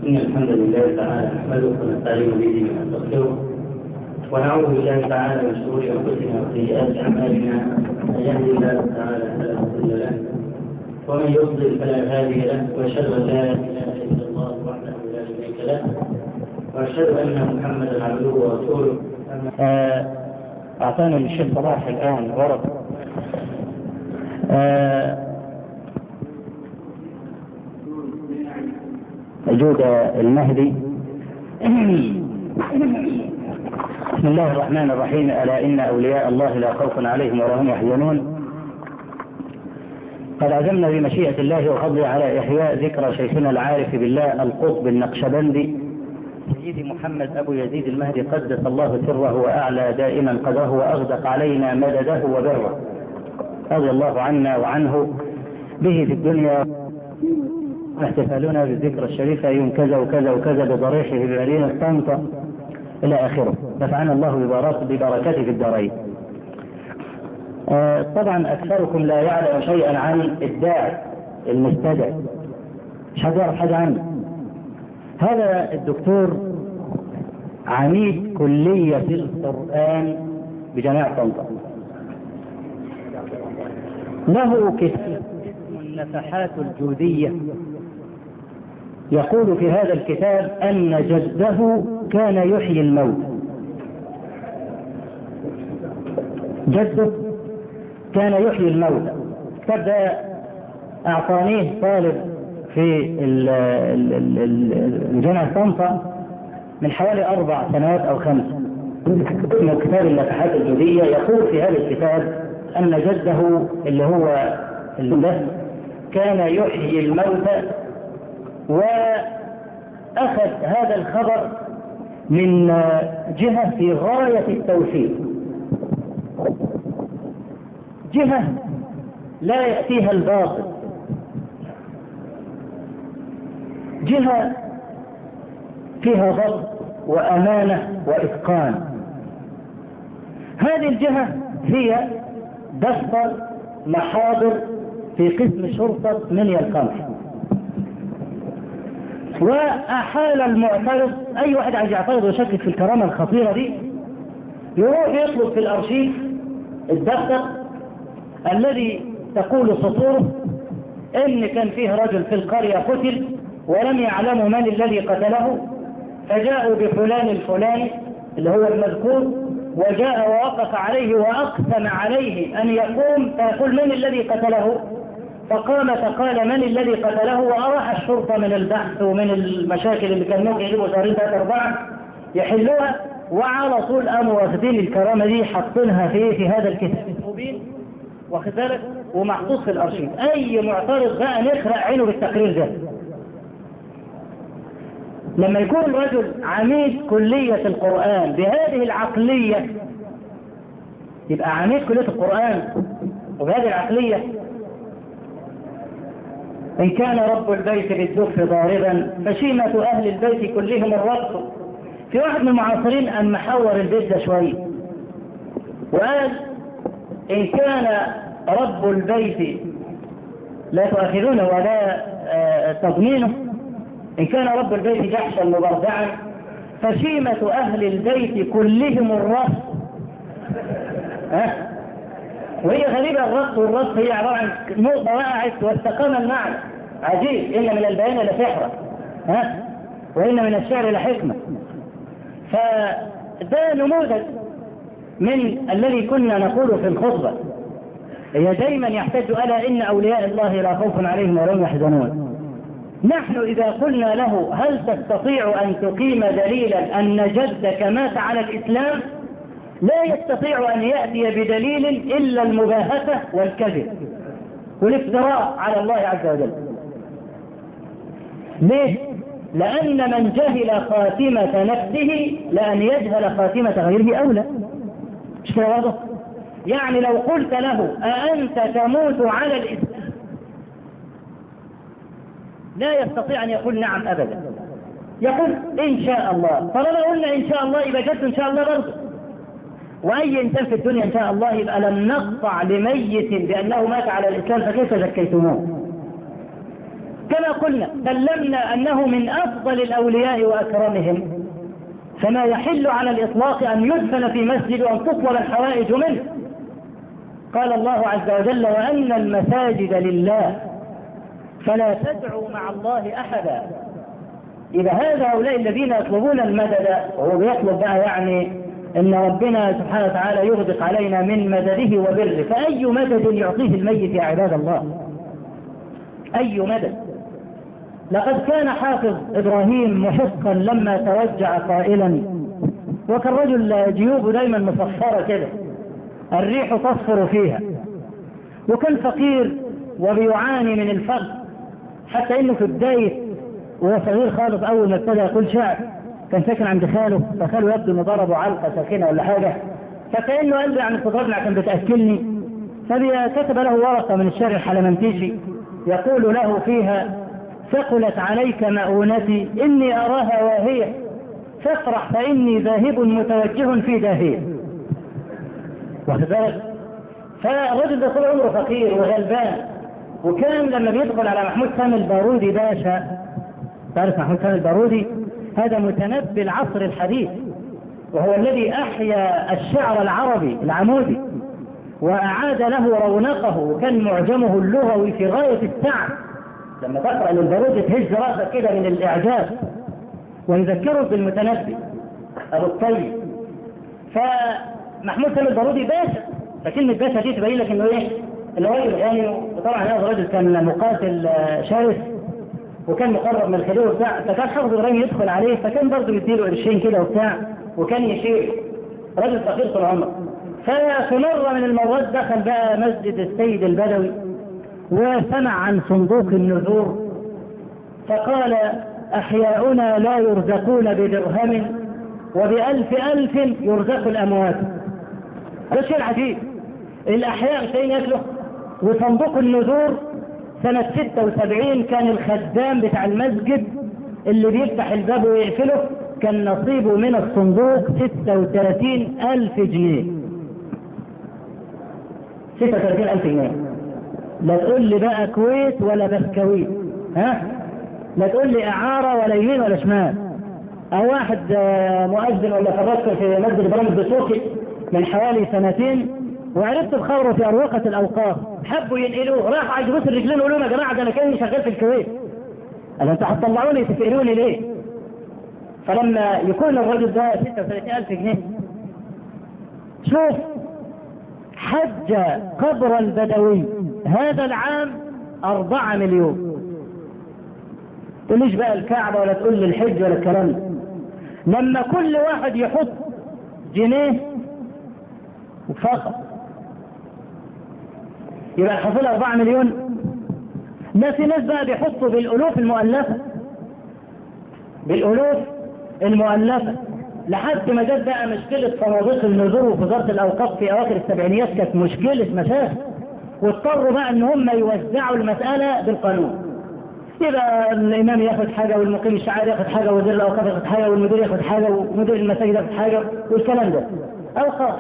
إن الحمد لله تعالى نحمده ونستعين به ونستغفره ونعوذ بالله تعالى من شرور أنفسنا وسيئات أعمالنا من يهدي الله تعالى فلا مضل له ومن يضلل فلا هادي له وأشهد أن لا إله إلا الله وحده لا شريك له وأشهد أن محمدا عبده ورسوله آه، أعطانا الشيخ صلاح الآن ورد آه، وجود المهدي بسم الله الرحمن الرحيم ألا إن أولياء الله لا خوف عليهم ولا هم يحزنون قد عزمنا بمشيئة الله وفضله على إحياء ذكرى شيخنا العارف بالله القطب النقشبندي سيدي محمد أبو يزيد المهدي قدس الله سره وأعلى دائما قدره وأغدق علينا مدده وبره رضي الله عنا وعنه به في الدنيا احتفالنا بالذكرى الشريفة يوم كذا وكذا وكذا بضريحه بمدينة طنطا إلى آخره نفعنا الله ببركته ببركته في الدارين آه طبعا أكثركم لا يعلم شيئا عن الداعي المستدعي مش حد يعرف حاجة عنه هذا الدكتور عميد كلية القرآن بجامعة طنطا له كتاب النفحات الجودية يقول في هذا الكتاب أن جده كان يحيي الموت جده كان يحيي الموت الكتاب ده أعطانيه طالب في جامعة طنطا من حوالي أربع سنوات أو خمس اسمه كتاب النفحات الجودية يقول في هذا الكتاب أن جده اللي هو ده كان يحيي الموتى وأخذ هذا الخبر من جهة في غاية التوحيد جهة لا يأتيها الباطل جهة فيها ضبط وأمانة وإتقان هذه الجهة هي دفتر محاضر في قسم شرطة منيا القمح وأحال المعترض أي واحد عايز يعترض ويشكك في الكرامة الخطيرة دي يروح يطلب في الأرشيف الدفتر الذي تقول سطوره إن كان فيه رجل في القرية قتل ولم يعلموا من الذي قتله فجاءوا بفلان الفلاني اللي هو المذكور وجاء ووقف عليه وأقسم عليه أن يقوم فيقول من الذي قتله فقام فقال من الذي قتله وأراح الشرطة من البحث ومن المشاكل اللي كان ممكن يجيبوا شهرين ثلاثة أربعة يحلوها وعلى طول قاموا واخدين الكرامة دي حاطينها في في هذا الكتاب المبين واخد بالك ومحطوط في الأرشيف أي معترض بقى نخرق عينه بالتقرير ده لما يكون الرجل عميد كلية القرآن بهذه العقلية يبقى عميد كلية القرآن وبهذه العقلية إن كان رب البيت بالدف ضاربا فشيمة أهل البيت كلهم الرقص في واحد من المعاصرين أن محور البيت ده شوية وقال إن كان رب البيت لا تؤاخذونه ولا تضمينه إن كان رب البيت جحشا مبردعا فشيمة أهل البيت كلهم الرص ها وهي غريبة الرص والرص هي عبارة عن نقطة وقعت واستقام المعنى عجيب إن من البيان لسحرة ها وإن من الشعر لحكمة فده نموذج من الذي كنا نقول في الخطبة هي دايما يحتج ألا إن أولياء الله لا خوف عليهم ولا هم يحزنون نحن إذا قلنا له هل تستطيع أن تقيم دليلا أن جدك مات على الإسلام لا يستطيع أن يأتي بدليل إلا المباهة والكذب والافتراء على الله عز وجل ليه؟ لأن من جهل خاتمة نفسه لأن يجهل خاتمة غيره أولى مش كده واضح؟ يعني لو قلت له أأنت تموت على الإسلام لا يستطيع أن يقول نعم أبدا يقول إن شاء الله طالما قلنا إن شاء الله يبقى جد إن شاء الله برضه وأي إنسان في الدنيا إن شاء الله يبقى لم نقطع لميت بأنه مات على الإسلام فكيف زكيتموه كما قلنا سلمنا أنه من أفضل الأولياء وأكرمهم فما يحل على الإطلاق أن يدفن في مسجد وأن تطلب الحوائج منه قال الله عز وجل وأن المساجد لله فلا تدعوا مع الله أحدا إذا هذا هؤلاء الذين يطلبون المدد وهو بيطلب بقى يعني ان ربنا سبحانه وتعالى يغدق علينا من مدده وبره فاي مدد يعطيه الميت يا عباد الله اي مدد لقد كان حافظ ابراهيم محقا لما توجع قائلا وكان رجل جيوبه دايما مصفره كده الريح تصفر فيها وكان فقير وبيعاني من الفقر حتى انه في بدايه وهو صغير خالص اول ما ابتدى يقول شعر كان ساكن عند خاله فخاله يبدو انه ضربه علقه ساخنه ولا حاجه فكانه قال له يعني استضربني عشان بتاكلني فكتب له ورقه من الشعر الحلمنتيشي يقول له فيها ثقلت عليك مؤونتي اني اراها واهيه فافرح فاني ذاهب متوجه في داهيه واخد بالك فالرجل ده طول عمره فقير وغلبان وكان لما بيدخل على محمود سامي البارودي باشا تعرف محمود سامي البارودي هذا متنبي العصر الحديث وهو الذي احيا الشعر العربي العمودي واعاد له رونقه وكان معجمه اللغوي في غايه السعه لما تقرا للبارودي تهز راسك كده من الاعجاب ويذكرك بالمتنبي ابو الطيب فمحمود سامي البارودي باشا فكلمه باشا دي تبين لك انه ايه؟ انه راجل غني وطبعا هذا الرجل كان مقاتل شرس وكان مقرب من الخديوي وبتاع فكان حافظ ابراهيم يدخل عليه فكان برضه يديله قرشين كده وبتاع وكان يشيل راجل فقير طول عمره ففي مره من المرات دخل بقى مسجد السيد البدوي وسمع عن صندوق النذور فقال احياؤنا لا يرزقون بدرهم وبألف ألف يرزق الأموات هذا شيء عجيب الأحياء مش ياكلوا وصندوق النذور سنة 76 كان الخدام بتاع المسجد اللي بيفتح الباب ويقفله كان نصيبه من الصندوق 36 ألف جنيه 36 ألف جنيه لا تقول لي بقى كويت ولا بسكويت ها لا تقول لي إعارة ولا يمين ولا شمال أو واحد مؤذن ولا فرقت في مسجد إبراهيم الدسوقي من حوالي سنتين وعرفت بخبره في اروقه الاوقاف حبوا ينقلوه راحوا على جلوس الرجلين يقولوا لهم يا جماعه ده انا كاني شغال في الكويت قال انتوا هتطلعوني تفقروني ليه؟ فلما يكون الرجل ده 36000 جنيه شوف حج قبر البدوي هذا العام أربعة مليون تقوليش بقى الكعبة ولا تقول لي الحج ولا الكلام ده لما كل واحد يحط جنيه فقط يبقى الحصول 4 مليون لا في ناس بقى بيحطوا بالالوف المؤلفه بالالوف المؤلفه لحد ما جت بقى مشكله صناديق النذور ووزاره الاوقاف في اواخر السبعينيات كانت مشكله مشاكل واضطروا بقى ان هم يوزعوا المساله بالقانون يبقى الامام ياخد حاجه والمقيم الشعائر ياخد حاجه ووزير الاوقاف ياخد حاجه والمدير ياخد حاجه ومدير المساجد ياخد حاجه والكلام ده اوقاف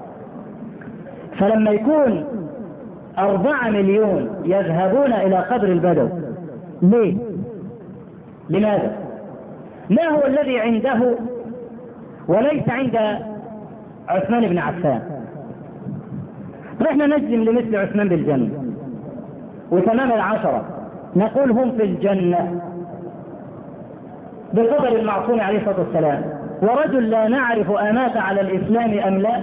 فلما يكون أربعة مليون يذهبون إلى قبر البدو ليه؟ لماذا؟ ما هو الذي عنده وليس عند عثمان بن عفان نحن نجزم لمثل عثمان بالجنة وتمام العشرة نقول هم في الجنة بقدر المعصوم عليه الصلاة والسلام ورجل لا نعرف أمات على الإسلام أم لا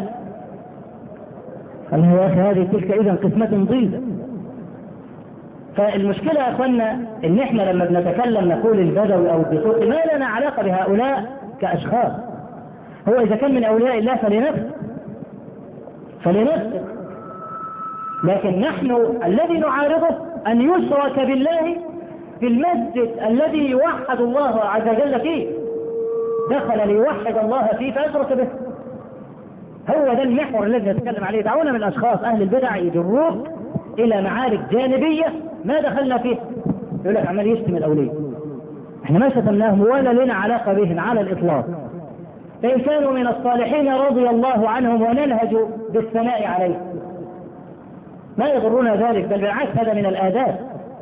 قال يا اخي هذه تلك اذا قسمة ضيزة فالمشكلة يا اخوانا ان احنا لما بنتكلم نقول البدوي او الدسوقي ما لنا علاقة بهؤلاء كاشخاص هو اذا كان من اولياء الله فلنفسه فلنفسه لكن نحن الذي نعارضه ان يشرك بالله في المسجد الذي يوحد الله عز وجل فيه دخل ليوحد الله فيه فاشرك به هو ده المحور الذي نتكلم عليه دعونا من الاشخاص اهل البدع يجروك الى معارك جانبيه ما دخلنا فيها يقول لك عمال يشتم الاولياء احنا ما شتمناهم ولا لنا علاقه بهم على الاطلاق فان كانوا من الصالحين رضي الله عنهم وننهج بالثناء عليهم ما يضرنا ذلك بل بالعكس هذا من الاداب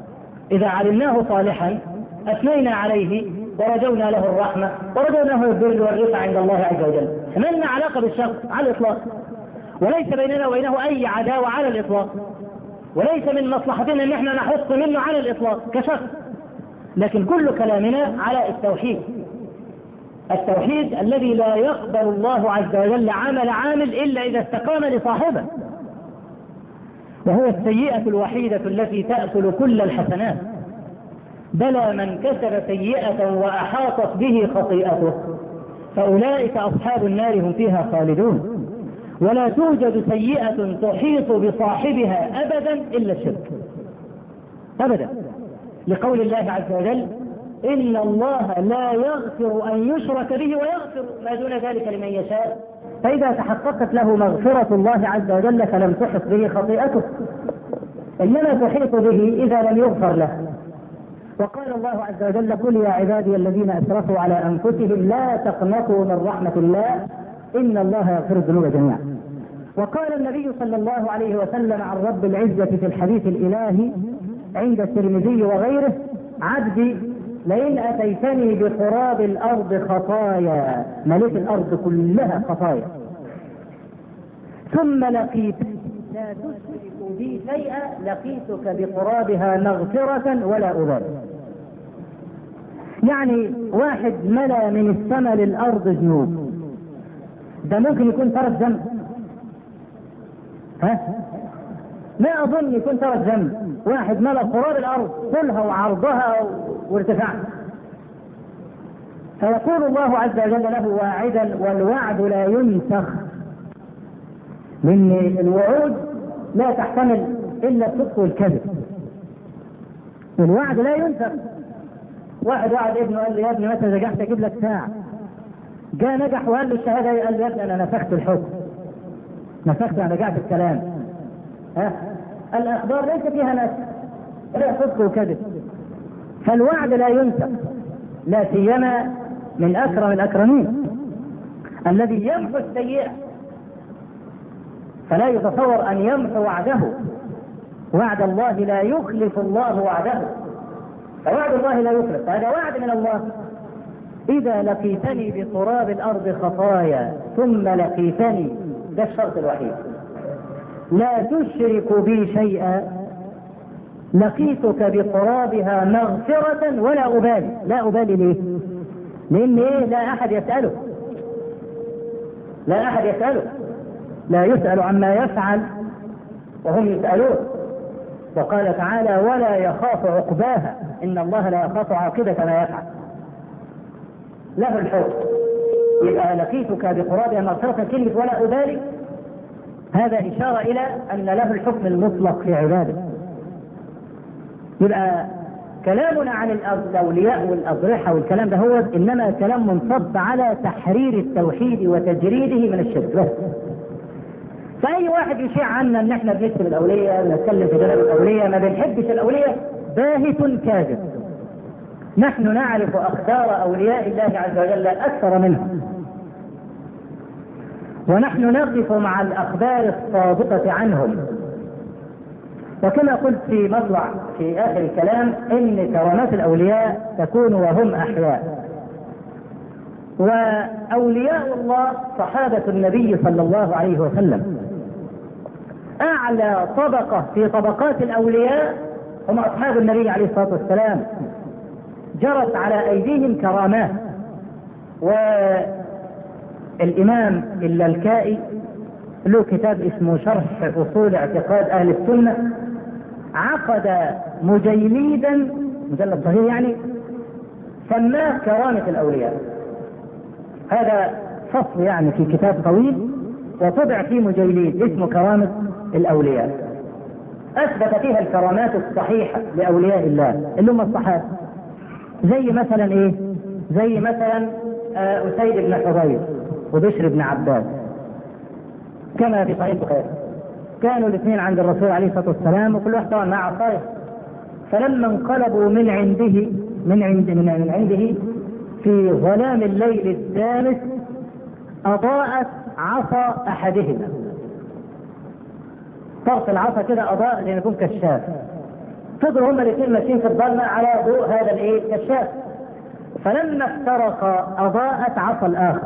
إذا علمناه صالحا أثنينا عليه ورجونا له الرحمة ورجونا له البر والرفع عند الله عز وجل ما لنا علاقة بالشخص على الإطلاق وليس بيننا وبينه أي عداوة على الإطلاق وليس من مصلحتنا أن احنا نحط منه على الإطلاق كشخص لكن كل كلامنا على التوحيد التوحيد الذي لا يقبل الله عز وجل عمل عامل إلا إذا استقام لصاحبه وهو السيئة الوحيدة التي تأكل كل الحسنات بلى من كسب سيئة وأحاطت به خطيئته فأولئك أصحاب النار هم فيها خالدون ولا توجد سيئة تحيط بصاحبها أبدا إلا الشرك أبدا لقول الله عز وجل إن الله لا يغفر أن يشرك به ويغفر ما دون ذلك لمن يشاء فإذا تحققت له مغفرة الله عز وجل فلم تحط به خطيئته إنما تحيط به إذا لم يغفر له وقال الله عز وجل قل يا عبادي الذين أسرفوا على أنفسهم لا تقنطوا من رحمة الله إن الله يغفر الذنوب جميعا وقال النبي صلى الله عليه وسلم عن رب العزة في الحديث الإلهي عند الترمذي وغيره عبدي لئن أتيتني بقراب الأرض خطايا مليت الأرض كلها خطايا ثم لقيت لا تشرك بي شيئا لقيتك بقرابها مغفرة ولا أبالي يعني واحد ملا من السماء للأرض ذنوب ده ممكن يكون ترك ذنب ها ما أظن يكون ترك ذنب واحد ملا قراب الأرض طولها وعرضها وارتفاعها فيقول الله عز وجل له واعدا والوعد لا ينسخ لأن الوعود لا تحتمل إلا الصدق والكذب الوعد لا ينسخ واحد وعد ابنه قال له يا ابني متى نجحت اجيب لك ساعة جاء نجح وقال له الشهادة قال له يا ابني انا نسخت الحكم نسخت انا رجعت الكلام ها الاخبار ليس فيها نسخ لا صدق وكذب فالوعد لا ينسخ لا سيما من اكرم الاكرمين الذي يمحو السيئه فلا يتصور ان يمحو وعده وعد الله لا يخلف الله وعده فوعد الله لا يخلف هذا وعد من الله إذا لقيتني بقراب الأرض خطايا ثم لقيتني ده الشرط الوحيد لا تشرك بي شيئا لقيتك بقرابها مغفرة ولا أبالي لا أبالي ليه لأن إيه لا أحد يسأله لا أحد يسأله لا يسأل عما يفعل وهم يسألون وقال تعالى ولا يخاف عقباها إن الله لا يخاف عاقبة ما يفعل له الحكم يبقى لقيتك بقرابها مغفرة كلمة ولا أبالي هذا إشارة إلى أن له الحكم المطلق في عباده يبقى كلامنا عن الأولياء والأضرحة والكلام ده هو إنما كلام منصب على تحرير التوحيد وتجريده من الشرك بس فأي واحد يشيع عنا إن إحنا بنكتب الأولياء ونتكلم في جلال الأولياء ما بنحبش الأولياء باهت كاذب نحن نعرف أخبار أولياء الله عز وجل أكثر منهم ونحن نقف مع الأخبار الصادقة عنهم وكما قلت في مطلع في آخر الكلام إن كرامات الأولياء تكون وهم أحياء وأولياء الله صحابة النبي صلى الله عليه وسلم أعلى طبقة في طبقات الأولياء هم أصحاب النبي عليه الصلاة والسلام جرت على أيديهم كرامات والإمام اللالكائي له كتاب اسمه شرح أصول اعتقاد أهل السنة عقد مجيليدا مجلد صغير يعني سماه كرامة الأولياء هذا فصل يعني في كتاب طويل وطبع فيه مجيلين اسمه كرامة الأولياء أثبت فيها الكرامات الصحيحة لأولياء الله اللي هم الصحابة زي مثلا إيه؟ زي مثلا آه أسيد بن حضير وبشر بن عباس كما في صحيح البخاري كانوا الاثنين عند الرسول عليه الصلاة والسلام وكل واحد طبعا مع عصايه فلما انقلبوا من عنده من عند من عنده في ظلام الليل الثالث أضاءت عصا أحدهما طرف العصا كده أضاء لأن يكون كشاف فضلوا هما الاثنين ماشيين في الظلمة على ضوء هذا الايه الكشاف فلما افترقا أضاءت عصا الآخر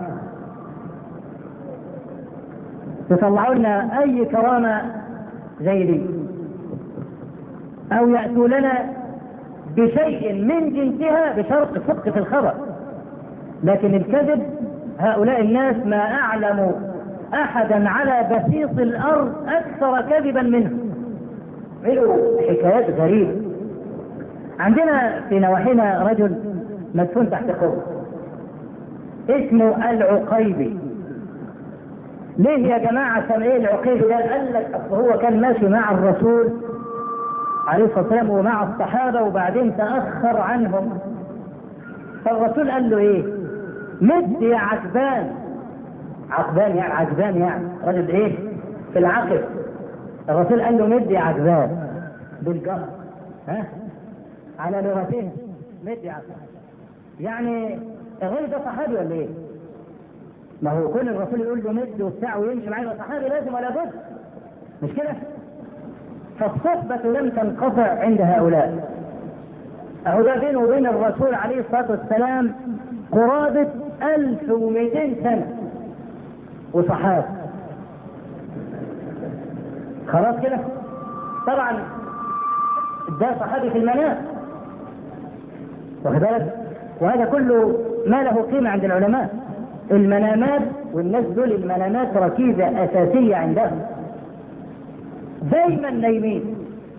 يطلعوا لنا أي كرامة زي دي أو يأتوا لنا بشيء من جنسها بشرط الصدق في الخبر لكن الكذب هؤلاء الناس ما أعلموا أحدا على بسيط الأرض أكثر كذبا منه عملوا حكايات غريبة عندنا في نواحينا رجل مدفون تحت قبر اسمه العقيبي ليه يا جماعة سمع ايه العقيبي ده قال لك اصل هو كان ماشي مع الرسول عليه الصلاة والسلام ومع الصحابة وبعدين تأخر عنهم فالرسول قال له ايه مد يا عجبان عقبان يعني عجبان يعني رجل ايه في العقب الرسول قال له مد يا عجبان بالجر ها على لغتهم مد يا عجبان يعني الراجل ده صحابي ولا ايه؟ ما هو كل الرسول يقول له مد وبتاع ويمشي معاه يبقى صحابي لازم ولا بد مش كده؟ فالصحبة لم تنقطع عند هؤلاء أهو ده بينه وبين الرسول عليه الصلاة والسلام قرابة 1200 سنة وصحابة خلاص كده طبعا ده صحابي في المنام واخد بالك وهذا كله ما له قيمة عند العلماء المنامات والناس دول المنامات ركيزة أساسية عندهم دايما نايمين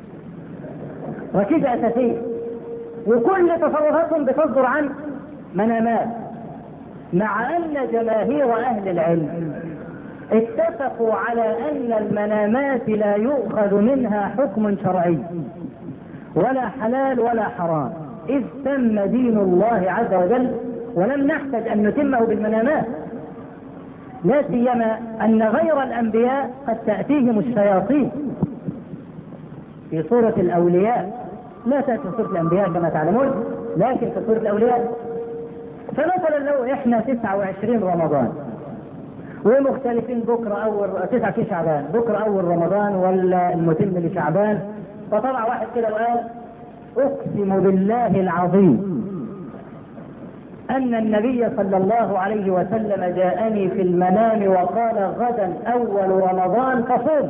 ركيزة أساسية وكل تصرفاتهم بتصدر عن منامات مع أن جماهير أهل العلم اتفقوا على أن المنامات لا يؤخذ منها حكم شرعي ولا حلال ولا حرام إذ تم دين الله عز وجل ولم نحتج أن نتمه بالمنامات لا سيما أن غير الأنبياء قد تأتيهم الشياطين في صورة الأولياء لا تأتي صورة الأنبياء كما تعلمون لكن في صورة الأولياء فمثلا لو إحنا 29 رمضان ومختلفين بكرة أول تسعة في شعبان بكرة أول رمضان ولا المتم لشعبان فطلع واحد كده وقال أقسم بالله العظيم أن النبي صلى الله عليه وسلم جاءني في المنام وقال غدا أول رمضان فصوم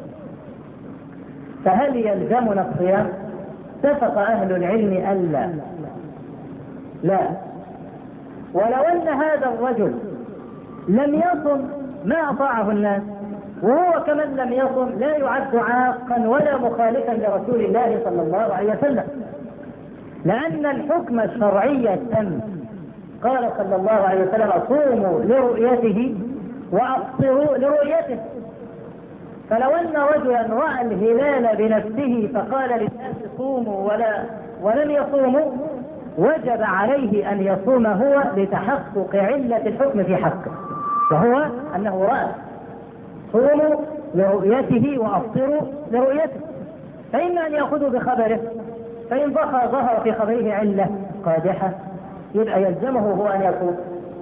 فهل يلزمنا الصيام؟ اتفق أهل العلم ألا لا ولو أن هذا الرجل لم يصم ما أطاعه الناس وهو كمن لم يصم لا يعد عاقا ولا مخالفا لرسول الله صلى الله عليه وسلم لأن الحكم الشرعي التام قال صلى الله عليه وسلم صوموا لرؤيته وأفطروا لرؤيته فلو أن رجلا رأى الهلال بنفسه فقال للناس صوموا ولا ولم يصوموا وجب عليه أن يصوم هو لتحقق علة الحكم في حقه وهو أنه رأى صوموا لرؤيته وأفطروا لرؤيته فإما أن يأخذوا بخبره فإن ظهر ظهر في خبره علة قادحة يبقى يلزمه هو أن يصوم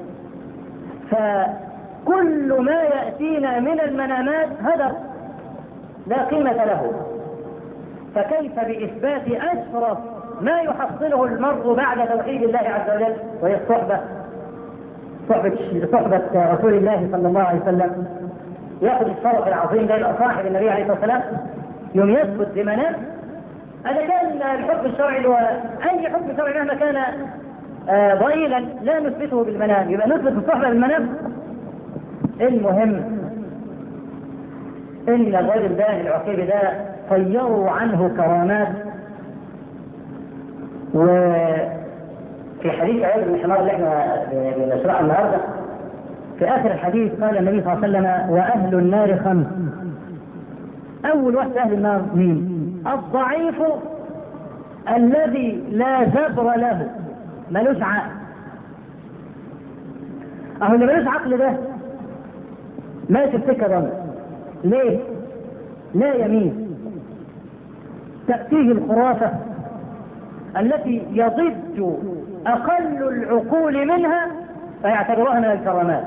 فكل ما يأتينا من المنامات هدر لا قيمة له فكيف بإثبات أشرف ما يحصله المرء بعد توحيد الله عز وجل وهي الصحبة صحبة صحبة رسول الله صلى الله عليه وسلم ياخذ الشرف العظيم ده يبقى صاحب النبي عليه الصلاه والسلام يوم يثبت بمنام هذا كان الحكم الشرعي اللي هو اي حكم شرعي مهما كان آه ضئيلا لا نثبته بالمنام يبقى نثبت الصحبه بالمنام المهم ان الرجل ده العقيب ده طيروا عنه كرامات وفي حديث عياض بن حمار اللي احنا بنشرحه النهارده في اخر الحديث قال النبي صلى الله عليه وسلم واهل النار خمس اول واحد اهل النار مين الضعيف الذي لا جبر له ملوش عقل اهو اللي ملوش عقل ده ماشي السكه ضمن ليه؟ لا يمين تأتيه الخرافة التي يضج أقل العقول منها فيعتبروها من الكرامات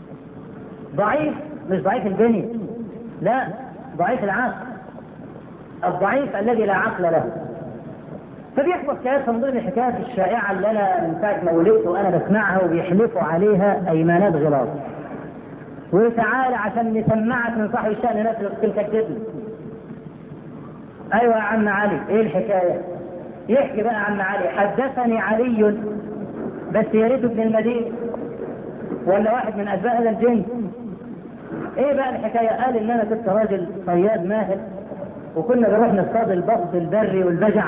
ضعيف مش ضعيف البني لا ضعيف العقل الضعيف الذي لا عقل له فبيحكوا حكايات من ضمن الحكايات الشائعه اللي انا من ساعه ما ولدت وانا بسمعها وبيحلفوا عليها ايمانات غلاظ وتعالى عشان نسمعك من صاحب الشأن ناس تكذبني ايوه يا عم علي ايه الحكايه يحكي بقى عم علي حدثني علي بس يا ريت ابن المدينه ولا واحد من اتباع هذا الجن ايه بقى الحكايه قال ان انا كنت راجل صياد ماهر وكنا بنروح نصطاد البط البري والبجع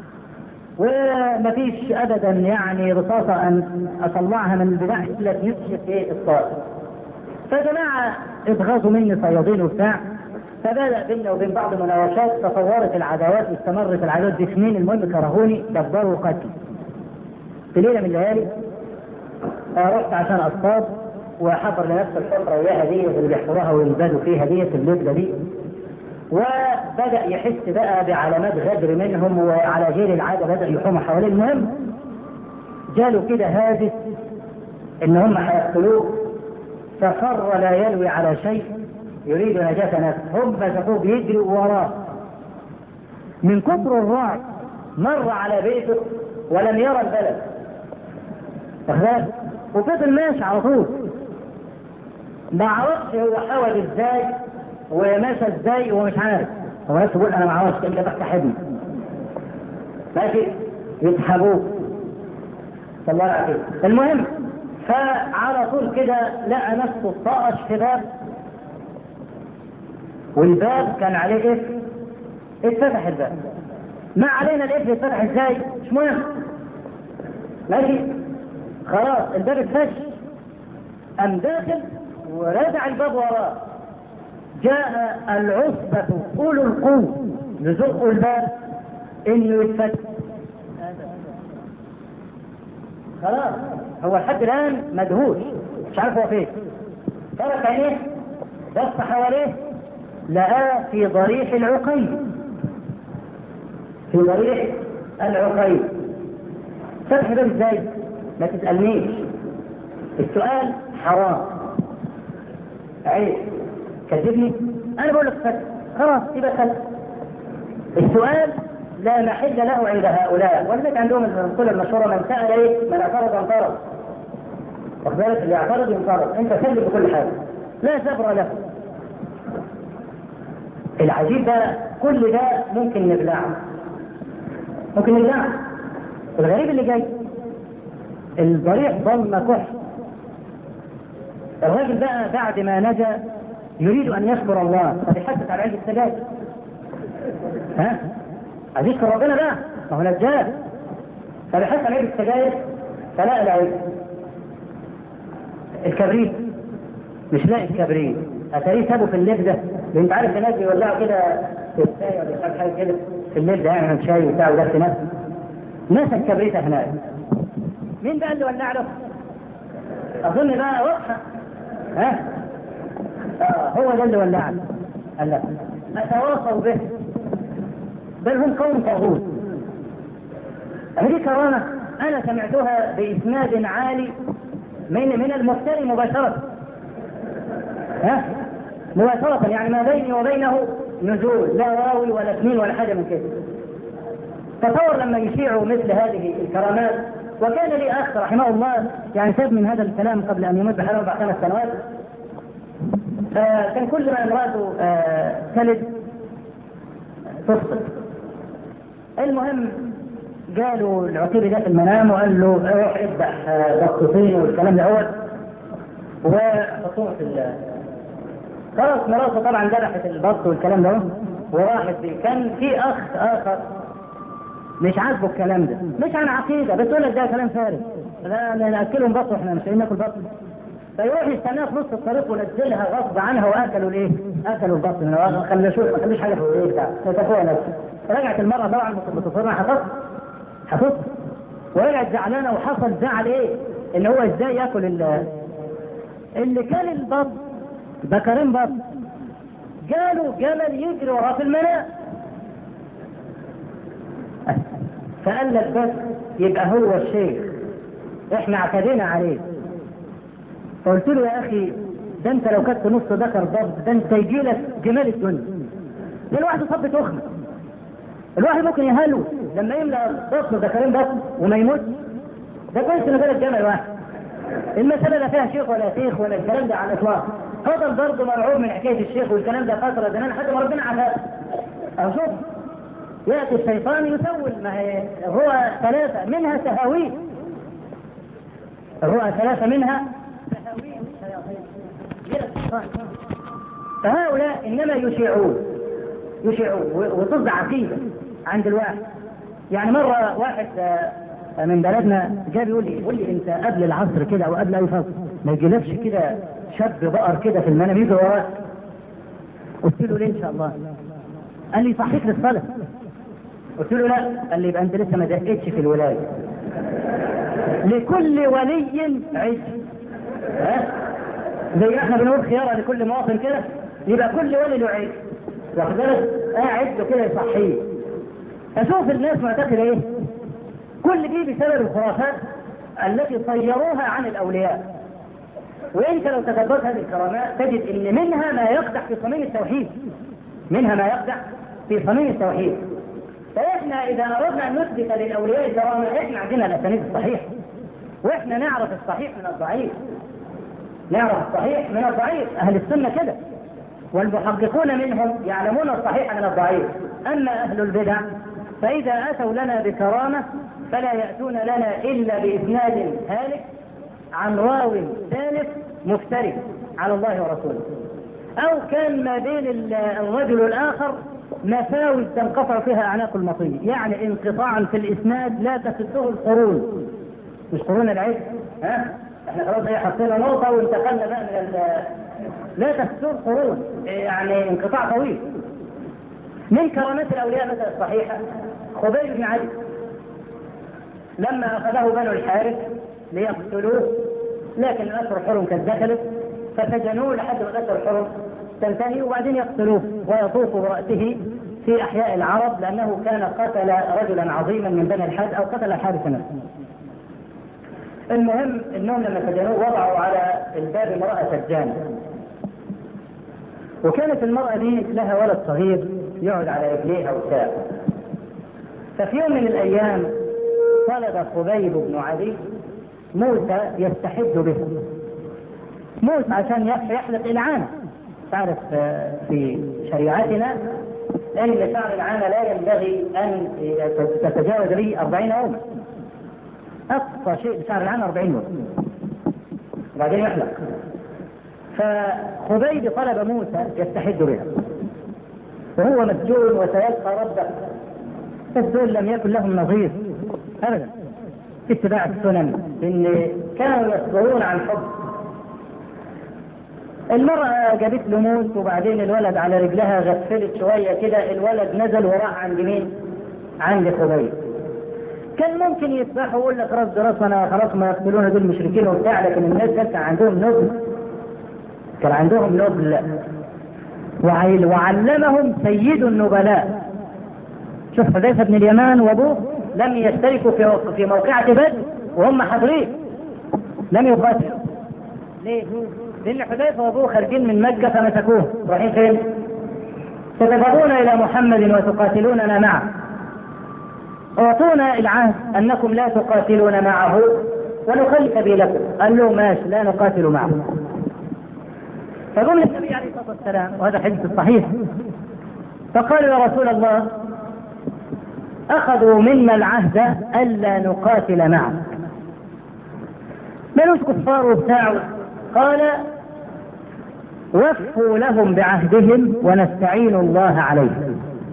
ومفيش ابدا يعني رصاصه ان اطلعها من البتاع الا تنشف ايه الصائد فجماعه اتغاظوا مني صيادين وبتاع فبدا بيننا وبين بعض المناوشات تطورت العداوات واستمرت العداوات دي سنين المهم كرهوني دبروا قتلي في ليله من الليالي رحت عشان اصطاد وحضر لنفس الحفره وياها دي اللي بيحفروها وينزلوا فيها دي في الليله دي وبدا يحس بقى بعلامات غدر منهم وعلى غير العاده بدا يحوم حواليه المهم جاله كده هاجس ان هم هيقتلوه ففر لا يلوي على شيء يريد نجاة نفسه هم مسكوه بيجروا وراه من كثر الرعب مر على بيته ولم يرى البلد واخد وفضل ماشي على طول ما عرفش هو حاول ازاي وماشى ازاي ومش عارف هو نفسه بيقول انا ما اعرفش انت بتحبني ماشي يسحبوه صلى الله عليه وسلم المهم فعلى طول كده لقى نفسه طقش في باب والباب كان عليه قفل اتفتح الباب ما علينا القفل اتفتح ازاي مش مهم ماشي خلاص الباب اتفش قام داخل ورجع الباب وراه جاء العصبة أولو القوة يزقوا الباب إنه يتفتح خلاص هو لحد الآن مدهوش مش عارف هو فين ترك عينيه بص حواليه لقاه في ضريح العقيل في ضريح العقيل فتح الباب ازاي؟ ما تسألنيش السؤال حرام عيب كذبني انا بقول لك فتح خلاص يبقى فتح السؤال لا محل له عند هؤلاء ولذلك عندهم المقولة المشهورة من سأل ايه؟ من اعترض انطرد واخد بالك اللي يعترض ينطرد انت سلم بكل حاجة لا صبر له العجيب ده كل ده ممكن نبلعه ممكن نبلعه الغريب اللي جاي الضريح ضل كحل الراجل بقى بعد ما نجا يريد ان يشكر الله فبيحدث على علم السجاير ها عايز يشكر ربنا بقى ما هو نجاه فبيحدث على علم السجاير فلا العلم الكبريت مش لاقي الكبريت اتاريه سابه في الليل ده انت عارف الناس بيولعوا كده في الشاي ولا مش عارف حاجه كده في الليل ده يعني شاي وبتاع وده ناس مسك كبريته هناك مين بقى اللي ولع له؟ اظن بقى واضحه ها؟ آه هو ده اللي ولع له قال لا اتواصوا به بل هم قوم طاغوت هذه كرامه انا سمعتها باسناد عالي من من المفتري مباشره ها؟ مباشرة يعني ما بيني وبينه نزول لا راوي ولا اثنين ولا حاجة من كده تصور لما يشيعوا مثل هذه الكرامات وكان لي اخ رحمه الله يعني ساب من هذا الكلام قبل ان يموت بحوالي اربع خمس سنوات فكان كل ما امراته تلد تسقط المهم قالوا العتيبي ده في المنام وقال له روح اذبح بطوطين والكلام ده هو وحطوه في خلاص مراته طبعا ذبحت البط والكلام ده وراحت بيه كان في اخ اخر مش عاجبه الكلام ده مش عن عقيده بس يقول لك ده كلام فارغ لا ناكلهم بط واحنا مش ناكل بط فيروح يستناها في نص الطريق ونزلها غصب عنها واكلوا الايه؟ اكلوا البط من ما خلوش ما خلوش حاجه في الايه بتاع فتفوق نفسه رجعت المراه طبعا بتصرنا حفظت حفظت ورجعت زعلانه وحصل زعل ايه؟ ان هو ازاي ياكل اللي كان البط ذكرين بط قالوا جمل يجري وراه في المنام فقال لك بس يبقى هو الشيخ احنا اعتدينا عليه فقلت له يا اخي ده انت لو كنت نص ذكر ضب ده انت يجي لك جمال الدنيا ده الواحد صب تخمه الواحد ممكن يهلو لما يملى بطنه ذكرين بس وما يموت ده كويس انه جالك جمل واحد المسألة لا فيها شيخ ولا شيخ ولا الكلام ده على الإطلاق فضل برضه مرعوب من حكاية الشيخ والكلام ده فترة زمان لحد ما ربنا عفاه أو شوف يأتي الشيطان يسول ما هي الرؤى ثلاثة منها سهاوي الرؤى ثلاثة منها سهاوي فهؤلاء إنما يشيعون يشيعون وتصدع عقيدة عند الواحد يعني مرة واحد من بلدنا جاب يقول لي يقول لي انت قبل العصر كده او قبل اي فصل ما يجيلكش كده شاب بقر كده في المنام يجري وراك قلت له ليه ان شاء الله؟ قال لي صحيح للصلاه قلت له لا قال لي يبقى انت لسه ما دقتش في الولايه لكل ولي عز ها زي ما احنا بنقول خيارة لكل مواطن كده يبقى كل ولي له عز واخد بالك قاعد له كده يصحيه اشوف الناس معتقده ايه كل دي بسبب الخرافات التي صيروها عن الاولياء وانت لو تدبرت هذه الكرامات تجد ان منها ما يقدح في صميم التوحيد منها ما يقدح في صميم التوحيد فاحنا اذا اردنا ان نثبت للاولياء الكرامه احنا عندنا الاسانيد الصحيحه واحنا نعرف الصحيح من الضعيف نعرف الصحيح من الضعيف اهل السنه كده والمحققون منهم يعلمون الصحيح من الضعيف اما اهل البدع فاذا اتوا لنا بكرامه فلا ياتون لنا الا باسناد هالك عن راو ثالث مفتري على الله ورسوله او كان ما بين الرجل الاخر مساوي تنقطع فيها اعناق المطيه يعني انقطاعا في الاسناد لا تسده القرون مش قرون العز ها احنا خلاص ايه حطينا نقطه وانتقلنا بقى من لا تسده القرون يعني انقطاع طويل من كرامات الاولياء مثلا الصحيحه خبيب بن علي لما اخذه بنو الحارث ليقتلوه لكن الاشهر الحرم كانت دخلت فسجنوه لحد ما الاشهر الحرم تنتهي وبعدين يقتلوه ويطوف براسه في احياء العرب لانه كان قتل رجلا عظيما من بني الحارث او قتل الحارث نفسه. المهم انهم لما سجنوه وضعوا على الباب امراه سجانه. وكانت المراه دي لها ولد صغير يقعد على رجليها وبتاع. ففي يوم من الايام طلب خبيب بن علي موسى يستحد به موسى عشان يحلق العانة تعرف في شريعتنا ان شعر العانة لا ينبغي ان تتجاوز به 40 يوما اقصى شيء شعر العانة 40 يوم وبعدين يحلق فخبيب طلب موسى يستحد بها وهو مسجون وسيلقى ربه فالدول لم يكن لهم نظير ابدا في اتباع السنن ان كانوا يصبرون عن حب المرأة جابت له موت وبعدين الولد على رجلها غفلت شوية كده الولد نزل وراح عند مين؟ عند خبيب. كان ممكن يسبحوا ويقول لك راس راس انا خلاص ما يقتلون دول مشركين وبتاع لكن الناس كان عندهم نبل. كان عندهم نبل. وعلمهم سيد النبلاء. شوف حذيفة بن اليمان وابوه لم يشتركوا في في موقعة بدر وهم حاضرين لم يقاتلوا ليه؟ لأن حذيفة وأبوه خارجين من مكة فمسكوه رايحين فين؟ ستذهبون إلى محمد وتقاتلوننا معه أعطونا العهد أنكم لا تقاتلون معه ونخلي سبيلكم قال له ماشي لا نقاتل معه فقام للنبي عليه الصلاة والسلام وهذا حديث صحيح فقالوا يا رسول الله أخذوا منا العهد ألا نقاتل معك مالوش كفار وبتاع قال وفوا لهم بعهدهم ونستعين الله عليهم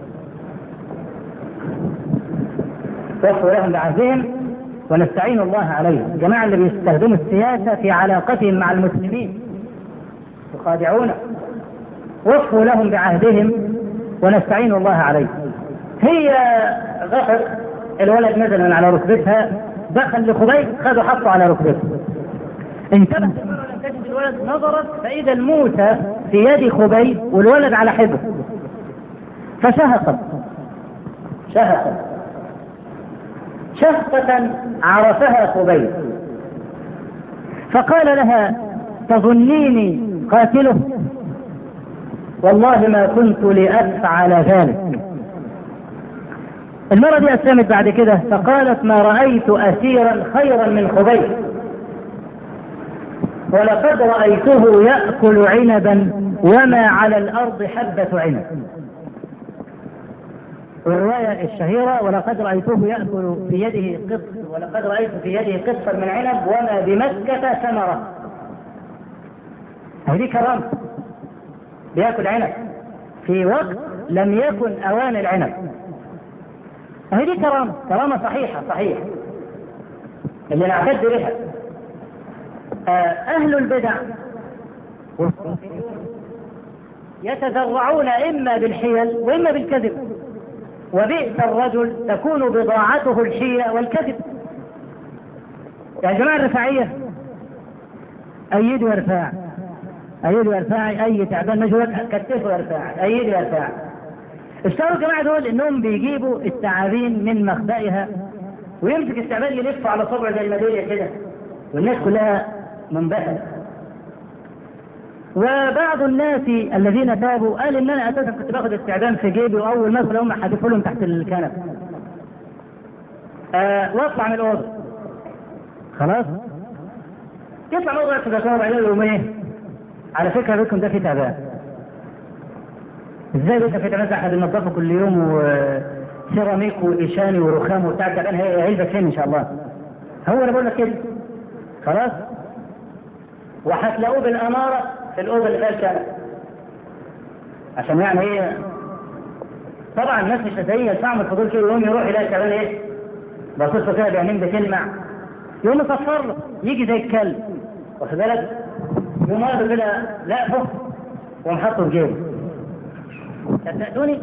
وفوا لهم بعهدهم ونستعين الله عليهم الجماعة اللي بيستخدموا السياسة في علاقتهم مع المسلمين يخادعون وفوا لهم بعهدهم ونستعين الله عليهم هي غفر الولد نزل من على ركبتها دخل لخبيب خده حطه على ركبته انتبه لم تجد الولد نظرت فاذا الموتى في يد خبيب والولد على حبه فشهقت شهقت شهقة عرفها خبيب فقال لها تظنيني قاتله والله ما كنت لأفعل ذلك المرة دي أسلمت بعد كده فقالت ما رأيت أسيرا خيرا من خبيب ولقد رأيته يأكل عنبا وما على الأرض حبة عنب والرواية الشهيرة ولقد رأيته يأكل في يده قط ولقد رأيت في يده قطفا من عنب وما بمكة ثمرة هذه كرامة بياكل عنب في وقت لم يكن أوان العنب هذه كرامة كرامة صحيحة صحيح اللي نعتد بها أهل البدع يتذرعون إما بالحيل وإما بالكذب وبئس الرجل تكون بضاعته الحيلة والكذب يا جماعة الرفاعية أيدوا ارفاع أيدوا ارفاعي أي تعبان مجهول كتفوا ارفاع أيدوا ارفاع اشتغلوا الجماعة دول إنهم بيجيبوا التعابين من مخبئها ويمسك التعبان يلف على صبع زي الميدالية كده والناس كلها منبهرة وبعض الناس الذين تابوا قال ان انا اساسا كنت باخد استعدام في جيبي واول ما ادخل هم حدفوا لهم تحت الكنب. آه واطلع من الاوضه. خلاص؟ يطلع من الاوضه يكتب لكم بعدين يقول ايه؟ على فكره بيتكم ده فيه تعبان. ازاي بيتكم فيه تعبان احنا بننضفه كل يوم وسيراميك وايشاني ورخام وبتاع التعبان هيلبس فين ان شاء الله؟ هو انا بقول لك كده. خلاص؟ وهتلاقوه بالاماره في الاوضه اللي فيها الكنب عشان يعني ايه طبعا الناس مش زي يسمعوا الفضول كده يقوم يروح يلاقي كمان ايه باصص كده بعينين بتلمع يقوم يصفر له يجي زي الكلب واخد بالك يقوم واخده كده لقفه وقوم حاطه في جيبه صدقتوني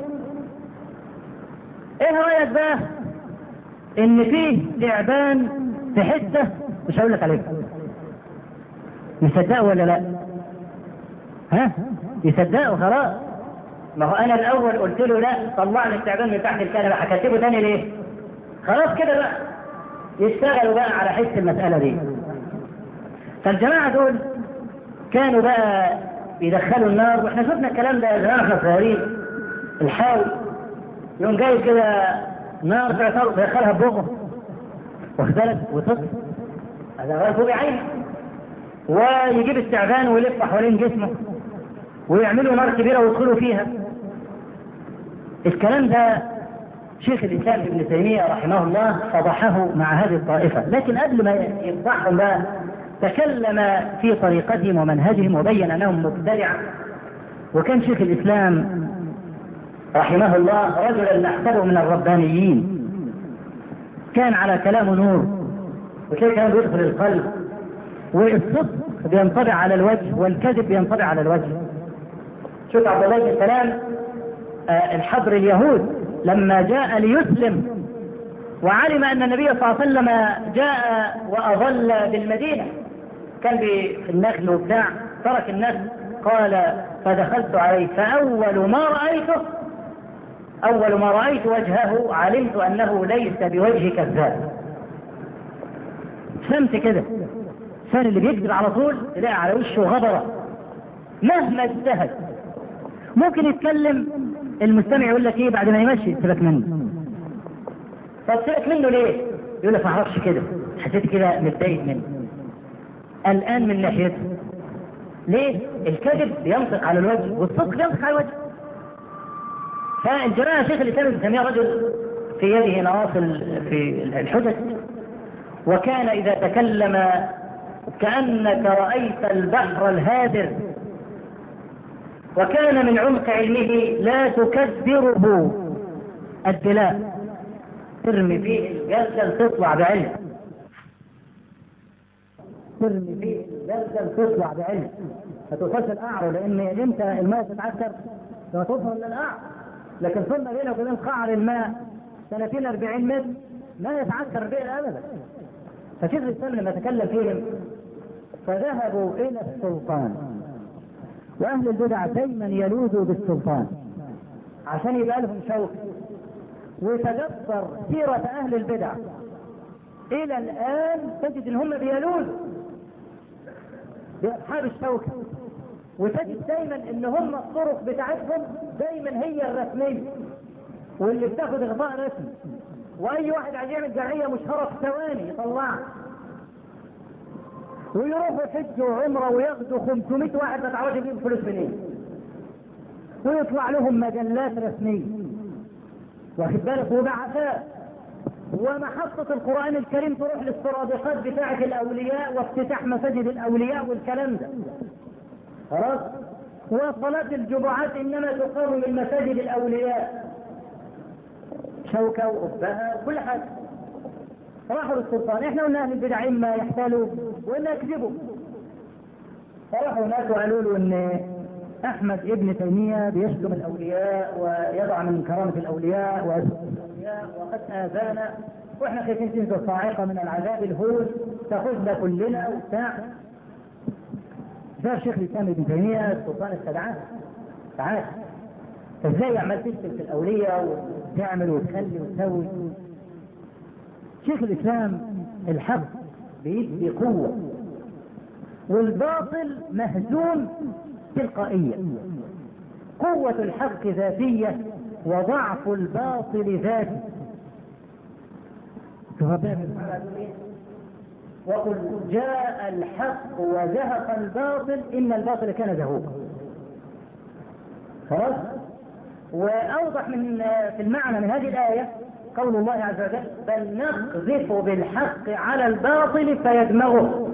ايه رايك بقى ان فيه تعبان في حته مش هقول لك عليها يصدقوا ولا لا؟ ها؟ يصدقوا خلاص ما هو انا الاول قلت له لا طلع لي التعبان من تحت الكنبه هكتبه تاني ليه؟ خلاص كده بقى يشتغلوا بقى على حس المساله دي فالجماعه دول كانوا بقى يدخلوا النار واحنا شفنا الكلام ده زمان احنا صغيرين الحاوي يقوم جايب كده نار دخلها ببقه واخد بالك وتطفي هذا غير بعينه ويجيب التعبان ويلف حوالين جسمه ويعملوا نار كبيره ويدخلوا فيها الكلام ده شيخ الاسلام ابن تيميه رحمه الله فضحه مع هذه الطائفه لكن قبل ما يفضحهم بقى تكلم في طريقتهم ومنهجهم وبين انهم مبتدعه وكان شيخ الاسلام رحمه الله رجلا نحسبه من الربانيين كان على كلام نور وكيف كان بيدخل القلب والصدق بينطبع على الوجه والكذب بينطبع على الوجه شوف عبد الله بن سلام آه الحبر اليهود لما جاء ليسلم وعلم ان النبي صلى الله عليه وسلم جاء واظل بالمدينه كان في النخل وبتاع ترك النخل قال فدخلت عليه فاول ما رايته اول ما رايت وجهه علمت انه ليس بوجه كذاب فهمت كده الانسان اللي بيكذب على طول تلاقي على وشه غبره مهما اجتهد ممكن يتكلم المستمع يقول لك ايه بعد ما يمشي سيبك منه طب سيبك منه ليه؟ يقول لك ما اعرفش كده حسيت كده متضايق منه قلقان من ناحيته ليه؟ الكذب بينطق على الوجه والصدق بينطق على الوجه فالجماعة شيخ الإسلام ابن تيمية رجل في يده نواصل في الحجج وكان إذا تكلم كأنك رأيت البحر الهادر وكان من عمق علمه لا تكدره الدلاء ترمي فيه الجلجل تطلع بعلم ترمي فيه الجلجل تطلع بعلم ما توصلش القعر لان امتى الماء تتعثر لما توصل للقعر لكن ثم بينه وبين قعر الماء 30 40 متر ما يتعثر به ابدا فشيخ الاسلام لما تكلم فيهم فذهبوا الى السلطان واهل البدع دايما يلوذوا بالسلطان عشان يبقى لهم شوق وتدبر سيرة اهل البدع الى الان تجد ان هم بيلوذوا باصحاب الشوكة وتجد دايما ان هم الطرق بتاعتهم دايما هي الرسمية واللي بتاخد غطاء رسمي واي واحد عايز يعمل جمعيه مشهوره في ثواني يطلعها ويروحوا حج وعمره وياخدوا 500 واحد ما تعرفش يجيب فلوس منين ويطلع لهم مجلات رسميه واخد بالك وبعثات ومحطة القرآن الكريم تروح للسرادقات بتاعة الأولياء وافتتاح مساجد الأولياء والكلام ده خلاص وصلاة الجمعات إنما تقام من مساجد الأولياء شوكة وقبها وكل حاجة راحوا للسلطان احنا قلنا اهل البدع اما يحتالوا واما يكذبوا فراحوا هناك وقالوا له ان احمد ابن تيميه بيشتم الاولياء ويضع من كرامه الاولياء ويسب الاولياء وقد اذانا واحنا خايفين تنزل صاعقه من العذاب الهول تاخذنا كلنا وبتاع جاء شيخ الاسلام ابن تيميه السلطان استدعاه تعال ازاي عمال تشتم في الاولياء وتعمل وتخلي وتسوي شيخ الاسلام الحق بيدي قوه والباطل مهزوم تلقائيا قوة الحق ذاتية وضعف الباطل ذاتي وقل جاء الحق وزهق الباطل إن الباطل كان زهوقا خلاص وأوضح من في المعنى من هذه الآية قول الله عز وجل بل نقذف بالحق على الباطل فيدمغه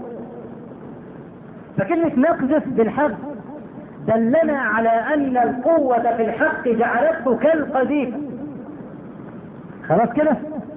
فكلمة نقذف بالحق دلنا على أن القوة في الحق جعلته كالقذيف خلاص كده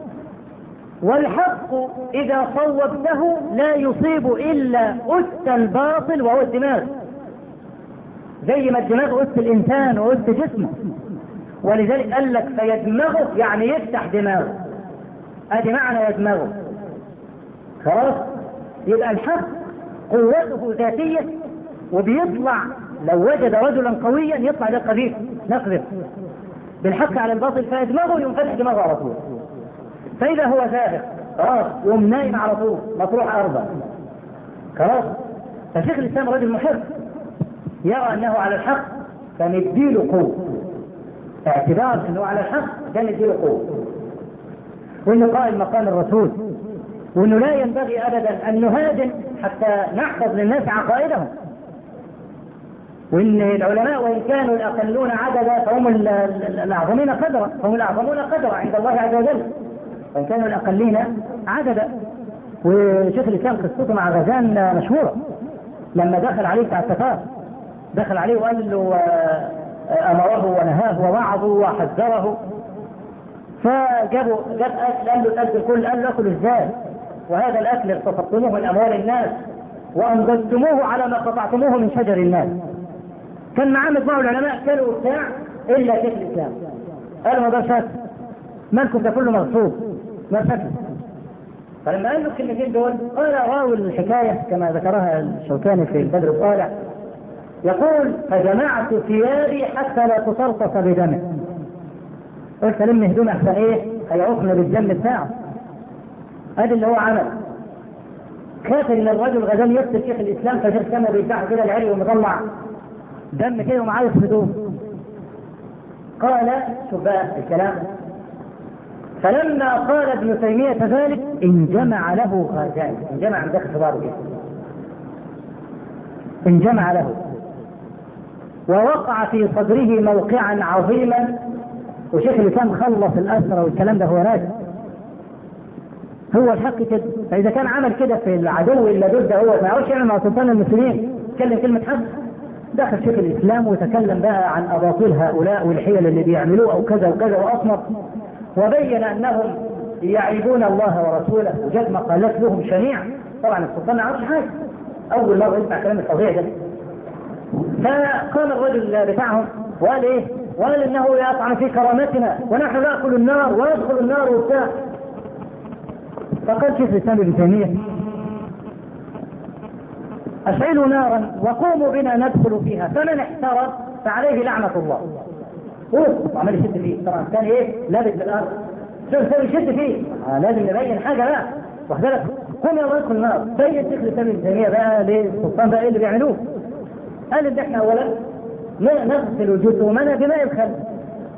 والحق إذا صوبته لا يصيب إلا أس الباطل وهو الدماغ زي ما الدماغ أس الإنسان وأس جسمه ولذلك قال لك فيدمغه يعني يفتح دماغه ادي معنى يدمغه خلاص يبقى الحق قوته ذاتية وبيطلع لو وجد رجلا قويا يطلع ده قذيف نقذف بالحق على الباطل فيدمغه يقوم فتح دماغه على طول فإذا هو ثابت خلاص يقوم نايم على طول مطروح أرضا خلاص فشيخ الإسلام رجل محب يرى أنه على الحق فنديله قوة اعتبار أنه على الحق ده نديله قوة وأنه قائم مقام الرسول وأنه لا ينبغي أبدا أن نهاجم حتى نحفظ للناس عقائدهم وان العلماء وان كانوا الاقلون عددا فهم الاعظمين قدرا هم الاعظمون قدرا عند الله عز وجل وان كانوا الاقلين عددا وشيخ الاسلام قصته مع غزان مشهوره لما دخل عليه بتاع التتار دخل عليه وقال له امره ونهاه ووعظه وحذره فجابوا جاب اكل قال له الاكل الكل قال له اكل ازاي؟ وهذا الاكل اقتصدتموه من اموال الناس وانزلتموه على ما قطعتموه من شجر الناس كان معاه مجموعه العلماء كانوا وبتاع الا شيخ الاسلام قالوا ما ده شك مالكم ده كله مغصوب ما شك فلما قال له الكلمتين دول قال راوي الحكايه كما ذكرها الشوكاني في البدر الطالع يقول فجمعت ثيابي حتى لا تسلطس بدمه قلت لم هدوم احسن ايه هيعوقنا بالدم بتاعه ادي اللي هو عمل كافر ان الرجل غزال يقتل شيخ الاسلام فشيخ الاسلام بيفتحه كده العري ومطلع دم كده ومعاه هدوم قال شوف بقى الكلام فلما قال ابن تيمية ذلك انجمع له غازان انجمع من داخل صداره كده انجمع له ووقع في صدره موقعا عظيما وشيخ الاسلام خلص الاسرى والكلام ده هو راجع هو الحق كده فاذا كان عمل كده في العدو الا ضد هو ما يعرفش يعمل مع سلطان المسلمين يتكلم كلمه حق دخل شيخ الاسلام وتكلم بقى عن اباطيل هؤلاء والحيل اللي بيعملوه او كذا وكذا واصمت وبين انهم يعيبون الله ورسوله وجد مقالات لهم شنيعه طبعا السلطان ما يعرفش حاجه اول مره يسمع كلام الفظيع ده فقام الرجل بتاعهم وقال ايه؟ وقال انه يطعن في كرامتنا ونحن ناكل النار وندخل النار وبتاع فقال شيخ الاسلام ابن تيميه اشعلوا نارا وقوموا بنا ندخل فيها فمن احترق فعليه لعنه الله قوم وعمال يشد فيه طبعا كان ايه لابس بالارض شوف شوف يشد فيه آه لازم نبين حاجه بقى واخد بالك قوم يلا ادخل النار بين شيخ الاسلام ابن تيميه بقى ليه السلطان بقى ايه اللي بيعملوه قال ان احنا اولا نغسل وجوهنا بماء الخل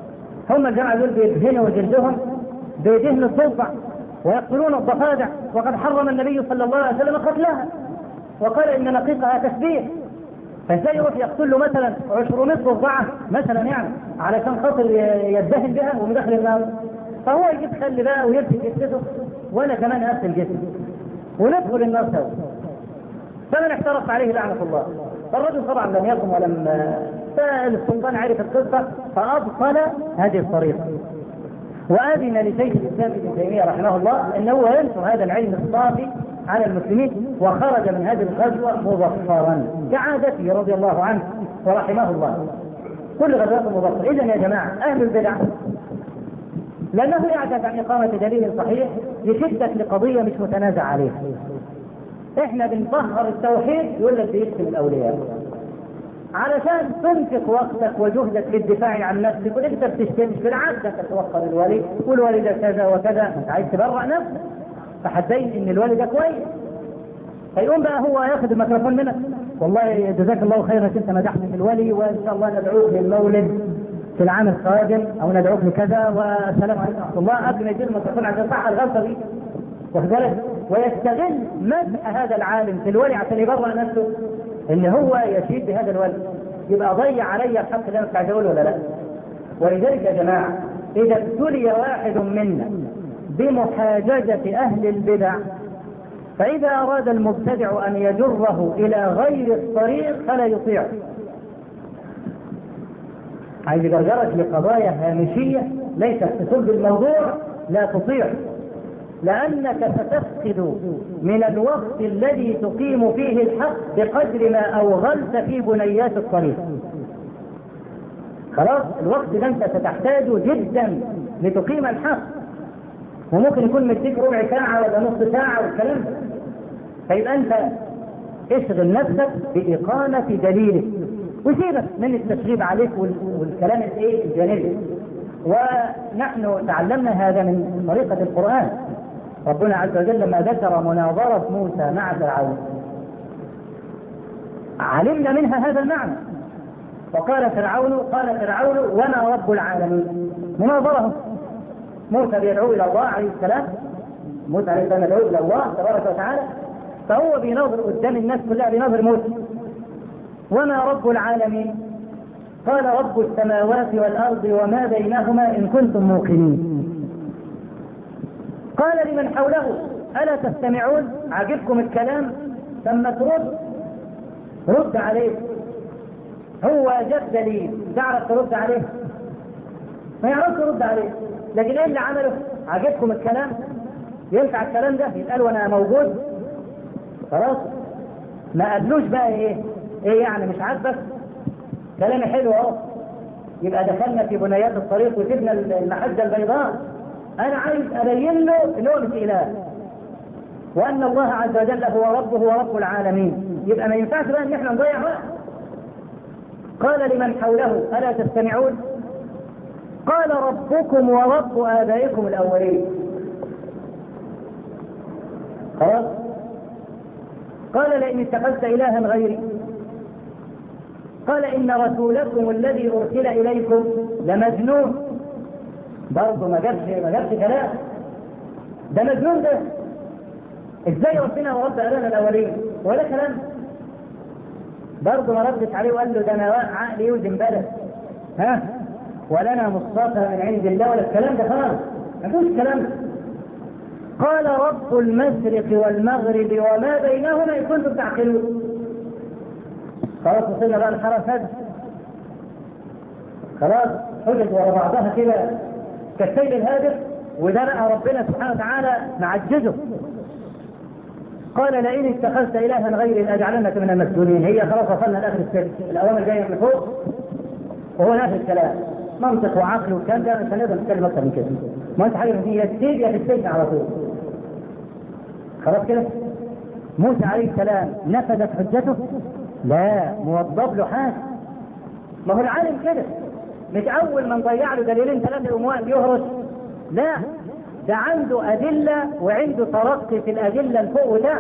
هم الجماعة دول بيدهنوا جلدهم بيدهنوا الضفدع ويقتلون الضفادع وقد حرم النبي صلى الله عليه وسلم قتلها وقال ان نقيقها تسبيح فازاي يروح يقتل له مثلا 200 ضفدعه مثلا يعني علشان خاطر يدهن بها ومدخل النار فهو يجيب خل بقى ويمسك جثته وانا كمان اقتل جسمي وندخل النار سوا فمن احترق عليه لعنه الله فالرجل طبعا لم يقم ولم فالسلطان عرف القصه فابطل هذه الطريقه واذن لشيخ الاسلام ابن تيميه رحمه الله انه ينشر هذا العلم الصافي على المسلمين وخرج من هذه الغزوه مظفرا كعادته رضي الله عنه ورحمه الله كل غزوات مظفر اذا يا جماعه اهل البدع لانه يعجز عن اقامه دليل صحيح يشدك لقضيه مش متنازع عليها احنا بنطهر التوحيد يقول لك بيقتل الاولياء علشان تنفق وقتك وجهدك للدفاع عن نفسك وانت بتشتمش بالعكس انت توقر الولي والولي ده كذا وكذا انت عايز تبرع نفسك فحتبين ان الولي ده كويس فيقوم بقى هو ياخذ الميكروفون منك والله جزاك الله خيرا انت مدحت في الولي وان شاء الله ندعوك للمولد في العام القادم او ندعوك لكذا والسلام عليكم ورحمه الله قبل ما يدير الميكروفون عشان صح الغلطه دي واخد بالك ويستغل مدح هذا العالم في الولي عشان يبرع نفسه ان هو يشيد بهذا الولي يبقى ضيع علي الحق اللي انا كنت عايز اقوله ولا لا ولذلك يا جماعه اذا ابتلي واحد منا بمحاججه اهل البدع فاذا اراد المبتدع ان يجره الى غير الطريق فلا يطيعه عايز يجرجرك لقضايا هامشيه ليست في صلب الموضوع لا تطيع لأنك ستفقد من الوقت الذي تقيم فيه الحق بقدر ما أوغلت في بنيات الطريق خلاص الوقت ده أنت ستحتاجه جدا لتقيم الحق وممكن يكون مديك ربع ساعة ولا نص ساعة والكلام ده فيبقى أنت اشغل نفسك بإقامة دليلك وسيبك من التشغيب عليك والكلام الايه الجانبي ونحن تعلمنا هذا من طريقة القرآن ربنا عز وجل لما ذكر مناظرة موسى مع فرعون علمنا منها هذا المعنى وقال فرعون قال فرعون وما رب العالمين مناظرة موسى بيدعو إلى الله عليه السلام موسى عليه السلام يدعو إلى الله تبارك وتعالى فهو بيناظر قدام الناس كلها بيناظر موسى وما رب العالمين قال رب السماوات والأرض وما بينهما إن كنتم موقنين قال لمن حوله ألا تستمعون عجبكم الكلام ثم ترد رد عليه هو جاب دليل تعرف ترد عليه ما يعرفش يرد عليه لكن ايه اللي عمله عجبكم الكلام ينفع الكلام ده يتقال وانا موجود خلاص ما قالوش بقى ايه ايه يعني مش عاجبك كلامي حلو اهو يبقى دخلنا في بنيات الطريق وسيبنا المحجه البيضاء انا عايز ابين له ان هو مش اله وان الله عز وجل هو ربه ورب العالمين يبقى ما ينفعش بقى ان احنا نضيع وقت قال لمن حوله الا تستمعون قال ربكم ورب ابائكم الاولين خلاص قال لئن اتخذت الها غيري قال ان رسولكم الذي ارسل اليكم لمجنون برضه ما جابش ما جابش كلام ده مجنون ده ازاي ربنا ورد ابانا الاولين ولا كلام برضه ما ردش عليه وقال له ده انا عقلي يوزن بلد ها ولنا مصطفى من عند الله ولا الكلام ده خلاص ما فيش كلام قال رب المشرق والمغرب وما بينهما ان كنتم تعقلون خلاص وصلنا بقى الحرس هذا خلاص حجج ورا بعضها كده كالسيل الهادف وده بقى ربنا سبحانه وتعالى معجزه قال لئن اتخذت الها غيري لاجعلنك من المسجونين هي خلاص وصلنا لاخر السجن الاوامر جايه من فوق وهو نفس الكلام منطق وعقل والكلام ده مش هنقدر نتكلم اكثر من كده ما انت حاجه دي يا تسيب يا تستجن على طول خلاص كده موسى عليه السلام نفذت حجته لا موظف له حاجه ما هو العالم كده مش اول ما نضيع له دليلين ثلاثه اموال يهرس لا ده عنده ادله وعنده ترقي في الادله الفوق وتحت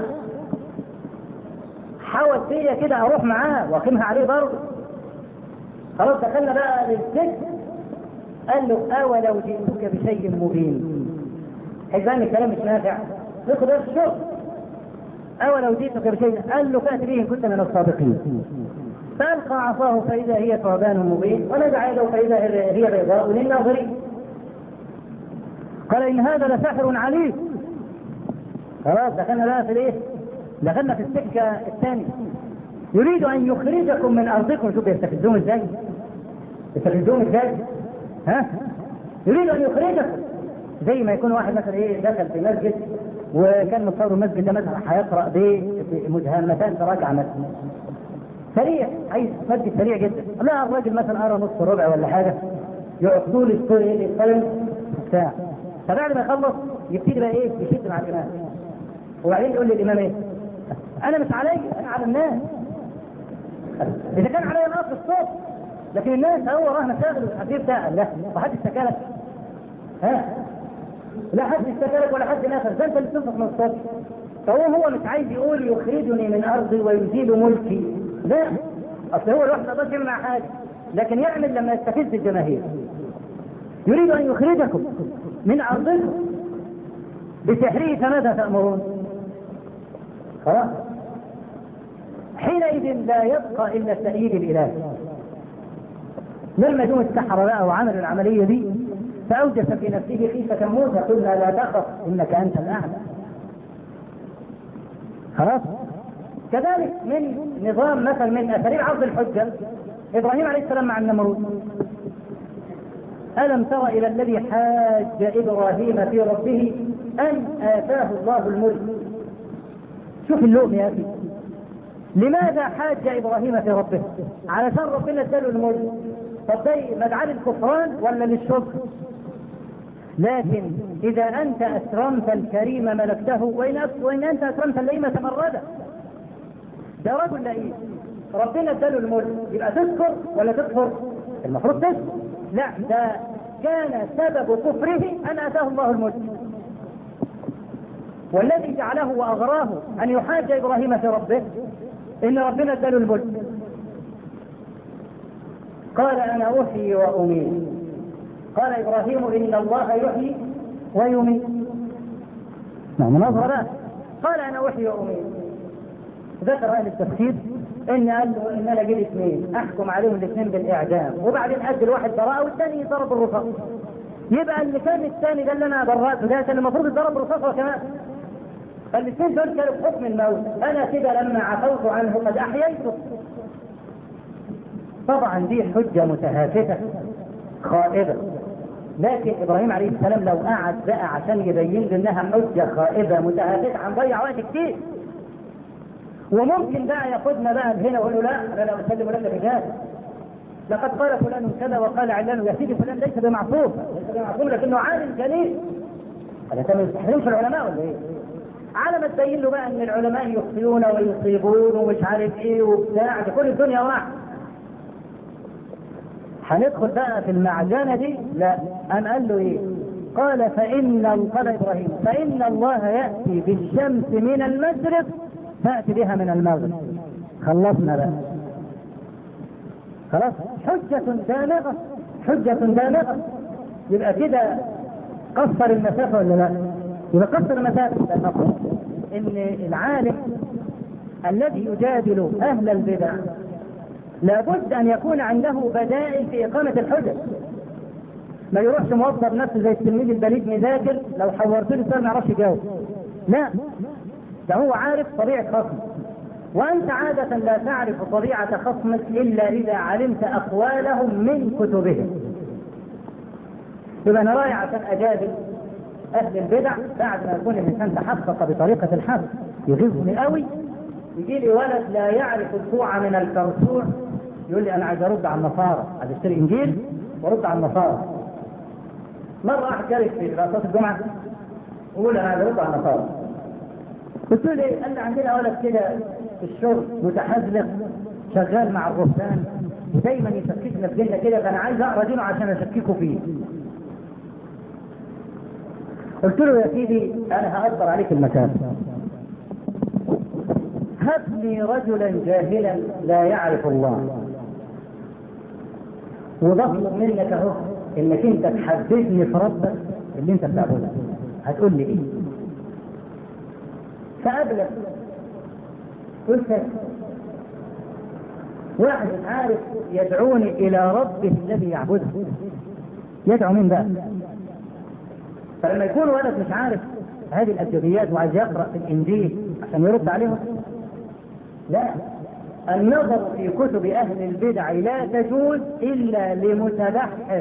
حاول فيا كده اروح معاه واقيمها عليه برضه خلاص دخلنا بقى للسجن قال له أولو جئتك بشيء مبين حزام الكلام مش نافع ندخل في الشغل أولو جئتك بشيء قال له فأت به إن كنت من الصادقين فألقى عصاه فإذا هي ثعبان مبين ونزع يده فإذا هي بيضاء للناظرين قال إن هذا لساحر عليم خلاص دخلنا بقى في الايه؟ دخلنا في السكة الثانية يريد أن يخرجكم من أرضكم شوف يستفزون ازاي؟ يستفزون ازاي؟ ها؟ يريد أن يخرجكم زي ما يكون واحد مثلا ايه دخل في مسجد وكان متصور المسجد ده مثلا هيقرأ بمدهمتان تراجع مثلا سريع عايز مسجد سريع جدا لا الراجل مثلا قرا نص ربع ولا حاجه يقعد طول الطريق يتكلم ساعه فبعد ما يخلص يبتدي بقى ايه يشد مع الامام وبعدين يقول للامام ايه؟ انا مش علي انا على الناس اذا كان علي انا في الصوت لكن الناس هو وراه مشاغل الحديث ده لا وحد اشتكالك ها لا حد اشتكالك ولا حد نفس ده انت اللي بتنفخ من الصوت فهو هو مش عايز يقول يخرجني من ارضي ويزيل ملكي لا اصل هو لوحده ما يقدرش يعمل حاجه لكن يعمل لما يستفز الجماهير يريد ان يخرجكم من ارضكم بسحره فماذا تامرون؟ خلاص حينئذ لا يبقى الا التأييد الالهي لما جم السحرة بقى وعملوا العملية دي فأوجس في نفسه خيفة موسى قلنا لا تخف إنك أنت الأعلى خلاص كذلك من نظام مثل من أساليب عرض الحجة إبراهيم عليه السلام مع النمرود ألم تر إلى الذي حاج إبراهيم في ربه أن آتاه الله الملك شوف اللؤم يا أخي لماذا حاج إبراهيم في ربه علشان ربنا اداله الملك طب ده مدعاة للكفران ولا للشكر لكن إذا أنت أكرمت الكريم ملكته وإن وإن أنت أكرمت اللئيم تمرده ده رجل لئيم ربنا اداله الملك يبقى تذكر ولا تكفر؟ المفروض تذكر لا ده كان سبب كفره أن أتاه الله الملك والذي جعله وأغراه أن يحاج إبراهيم في ربه إن ربنا اداله الملك قال أنا أحيي وأميت قال إبراهيم إن الله يحيي ويميت نعم نظرة قال أنا أحيي وأميت ذكر أهل التفسير إن قال له إن أنا أجيب اثنين أحكم عليهم الاثنين بالإعدام وبعدين أدي الواحد براءة والثاني يضرب الرصاص يبقى اللي كان الثاني ده اللي أنا برأته ده كان المفروض يضرب الرصاص هو كمان فالاثنين دول كانوا بحكم الموت أنا كده لما عفوت عنه قد أحييته طبعا دي حجة متهافتة خائبة لكن ابراهيم عليه السلام لو قعد بقى عشان يبين لي انها حجة خائبة متهافتة هنضيع وقت كتير وممكن بقى ياخدنا بقى هنا ويقول له لا انا لا اسلم لك الرجال لقد قال فلان كذا وقال علان يا سيدي فلان ليس بمعصوم ليس بمعصوم لكنه عالم جليل هذا انت ما يستحرمش العلماء ولا ايه؟ على ما تبين له بقى ان العلماء يخطئون ويصيبون ومش عارف ايه وبتاع ده كل الدنيا واحد هندخل بقى في المعجنة دي لا أم قال له إيه قال فإن قال إبراهيم فإن الله يأتي بالشمس من المشرق تأتي بها من المغرب خلصنا بقى خلاص حجة بالغة حجة بالغة يبقى كده قصر المسافة ولا لا؟ يبقى قصر المسافة ده المفروض إن العالم الذي يجادل أهل البدع لابد ان يكون عنده بدائل في اقامه الحجج ما يروحش موظف نفسه زي التلميذ البليد مذاكر لو حورت له سؤال ما يعرفش يجاوب لا ده هو عارف طبيعه خصم وانت عاده لا تعرف طبيعه خصمك الا اذا علمت اقوالهم من كتبهم يبقى انا رايح عشان اجادل اهل البدع بعد ما يكون الانسان تحقق بطريقه الحق يغيظني قوي يجي لي ولد لا يعرف الكوع من الكرسوع يقول لي انا عايز ارد على النصارى عايز اشتري انجيل وارد على النصارى مره واحد جالس في صلاه الجمعه يقول انا عايز ارد على النصارى قلت له ليه؟ قال لي عندنا ولد كده في الشغل متحزلق شغال مع الرهبان ودايما يشككنا في ديننا كده فانا عايز اقرا دينه عشان اشككه فيه قلت له يا سيدي انا هقدر عليك المسافه هب لي رجلا جاهلا لا يعرف الله وبطلب منك اهو انك انت تحببني في ربك اللي انت بتعبده هتقول لي ايه فقبلك قلت واحد عارف يدعوني الى ربه الذي يعبده يدعو مين بقى فلما يكون ولد مش عارف هذه الابجديات وعايز يقرا في الانجيل عشان يرد عليهم لا النظر في كتب اهل البدع لا تجوز الا لمتبحر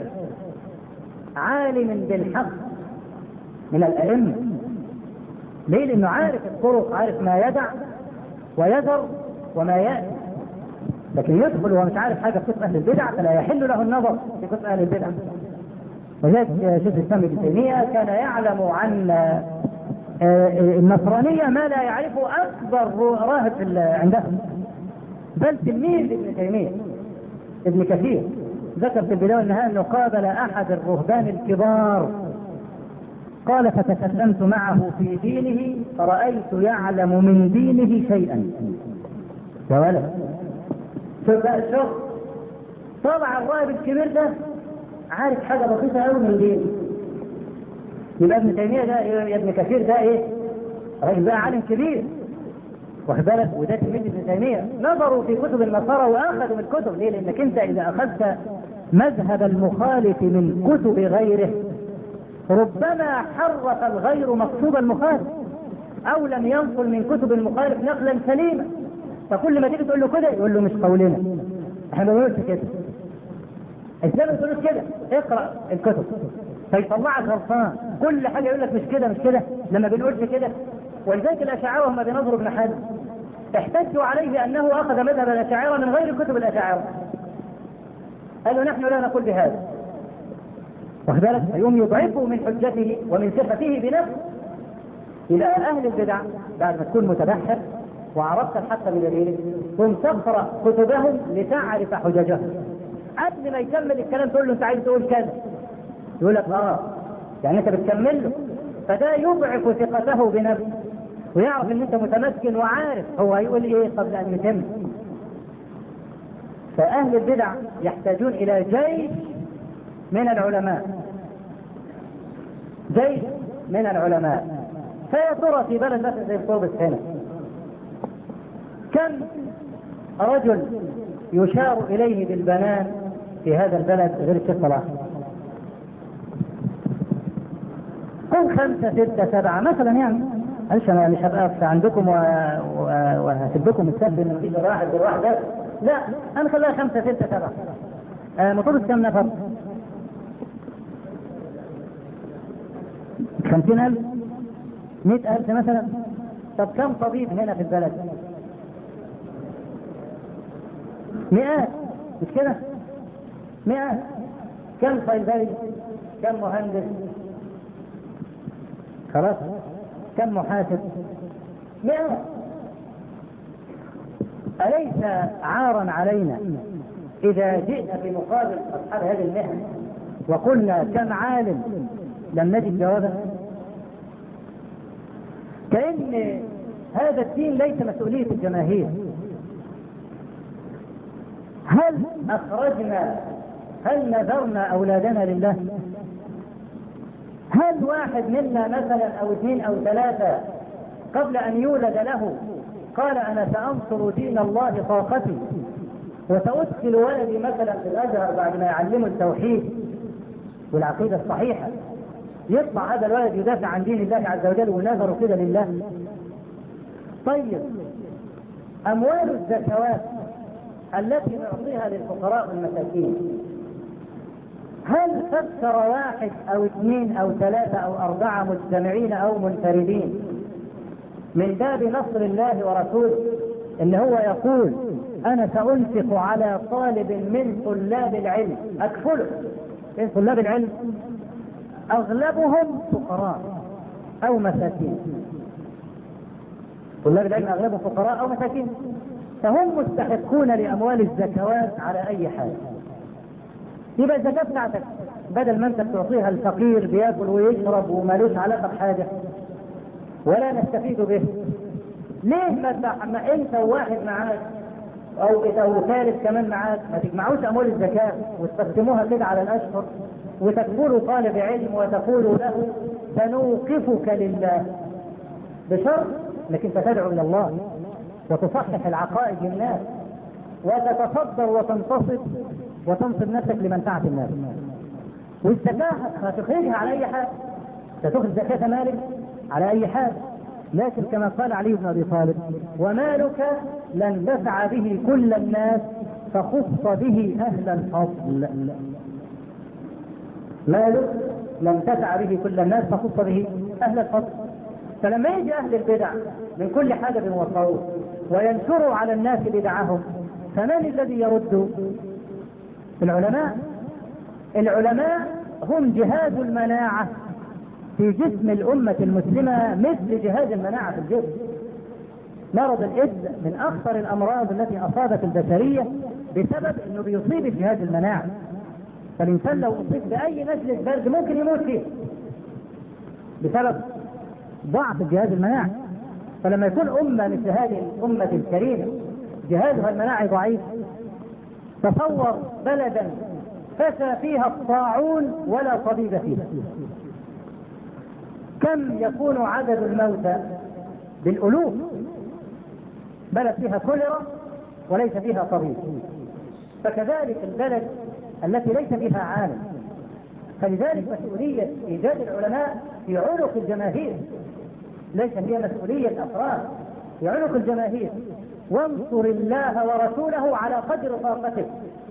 عالم بالحق من الائمه ليه لانه عارف الطرق عارف ما يدع ويذر وما ياتي لكن يدخل وهو مش عارف حاجه في كتب اهل البدع فلا يحل له النظر في كتب اهل البدع ولذلك شيخ الاسلام ابن تيميه كان يعلم عن النصرانيه ما لا يعرفه اكبر راهب عندهم بل تلميذ ابن تيميه ابن كثير ذكر في البدايه والنهايه انه قابل احد الرهبان الكبار قال فتكلمت معه في دينه فرأيت يعلم من دينه شيئا يا ولد شوف بقى الشغل طبعا الراهب الكبير ده عارف حاجه بسيطه قوي من دينه يبقى ابن تيميه ده يا ابن كثير ده ايه؟ راجل بقى عالم كبير واخد بالك وده تلميذ ابن تيميه نظروا في كتب النصارى واخذوا من الكتب ليه؟ لانك انت اذا اخذت مذهب المخالف من كتب غيره ربما حرف الغير مقصود المخالف او لم ينقل من كتب المخالف نقلا سليما فكل ما تيجي تقول له كده يقول له مش قولنا احنا ما بنقولش كده ازاي ما تقولوش كده اقرا الكتب فيطلعك غلطان كل حاجه يقول لك مش كده مش كده لما بنقولش كده ولذلك الاشاعره هم بينظروا ابن حزم احتجوا عليه بانه اخذ مذهب الاشاعره من غير كتب الاشاعره قالوا نحن لا نقول بهذا واخد بالك فيقوم يضعفه من حجته ومن ثقته بنفسه الى اهل البدع بعد ما تكون متبحر وعرفت الحق بدليله ثم تقرا كتبهم لتعرف حججهم قبل ما يكمل الكلام تقول له انت عايز تقول كذا يقول لك اه يعني انت بتكمل له فده يضعف ثقته بنفسه ويعرف ان انت متمكن وعارف هو هيقول ايه قبل ان يتم فاهل البدع يحتاجون الى جيش من العلماء جيش من العلماء فيا ترى في بلد مثلا زي الطوبس هنا كم رجل يشار اليه بالبنان في هذا البلد غير الشيخ صلاح قل خمسة ستة سبعة مثلا يعني معلش انا مش هبقى عندكم وهسيبكم السب ان مفيش واحد غير واحد بس لا انا خليها خمسة ستة سبعة آه مطلوب كم نفر؟ خمسين ألف مئة ألف مثلا طب كم طبيب هنا في البلد؟ مئات مش كده؟ مئات كم صيدلي؟ كم مهندس؟ خلاص؟ كم محاسب؟ مئات أليس عارا علينا إذا جئنا في مقابل أصحاب هذه المهنة وقلنا كم عالم لم نجد جوابا كأن هذا الدين ليس مسؤولية الجماهير هل أخرجنا هل نذرنا أولادنا لله هل واحد منا مثلا أو اثنين أو ثلاثة قبل أن يولد له قال أنا سأنصر دين الله طاقتي وسأدخل ولدي مثلا في الأزهر بعد ما يعلمه التوحيد والعقيدة الصحيحة يطلع هذا الولد يدافع عن دين الله عز وجل ونذره كده لله طيب أموال الزكوات التي نعطيها للفقراء والمساكين هل فكر واحد أو اثنين أو ثلاثة أو أربعة مجتمعين أو منفردين من باب نصر الله ورسوله ان هو يقول انا سانفق على طالب من طلاب العلم اكفله من طلاب العلم اغلبهم فقراء او مساكين طلاب العلم اغلبهم فقراء او مساكين فهم مستحقون لاموال الزكوات على اي حال يبقى الزكاه بتاعتك بدل ما انت بتعطيها الفقير بياكل ويشرب ومالوش علاقه بحاجه ولا نستفيد به ليه ما, ما انت وواحد معاك او او ثالث كمان معاك ما تجمعوش اموال الزكاه وتقسموها كده على الاشهر وتقول طالب علم وتقول له سنوقفك لله بشرط انك انت تدعو الى الله وتصحح العقائد للناس وتتصدر وتنتصب وتنصب نفسك لمنفعة الناس والزكاة هتخرجها على أي حال ستخرج زكاة مالك على أي حال لكن كما قال علي بن أبي طالب ومالك لن دفع به كل الناس فخص به أهل الفضل مالك لم تدع به كل الناس فخص به أهل الفضل فلما يجي أهل البدع من كل حاجة وصلوه وينشروا على الناس بدعهم فمن الذي يرد العلماء العلماء هم جهاز المناعة في جسم الأمة المسلمة مثل جهاز المناعة في الجسم مرض الإيدز من أخطر الأمراض التي أصابت البشرية بسبب أنه بيصيب الجهاز المناعي فالإنسان لو أصيب بأي نزلة برد ممكن يموت فيه بسبب ضعف الجهاز المناعي فلما يكون أمة مثل هذه الأمة الكريمة جهازها المناعي ضعيف تصور بلدا فسى فيها الطاعون ولا طبيب فيها كم يكون عدد الموتى بالألوف بلد فيها كوليرا وليس فيها طبيب فكذلك البلد التي ليس فيها عالم فلذلك مسؤولية إيجاد العلماء في عنق الجماهير ليس هي مسؤولية أفراد في عنق الجماهير وانصر الله ورسوله على قدر طاقتك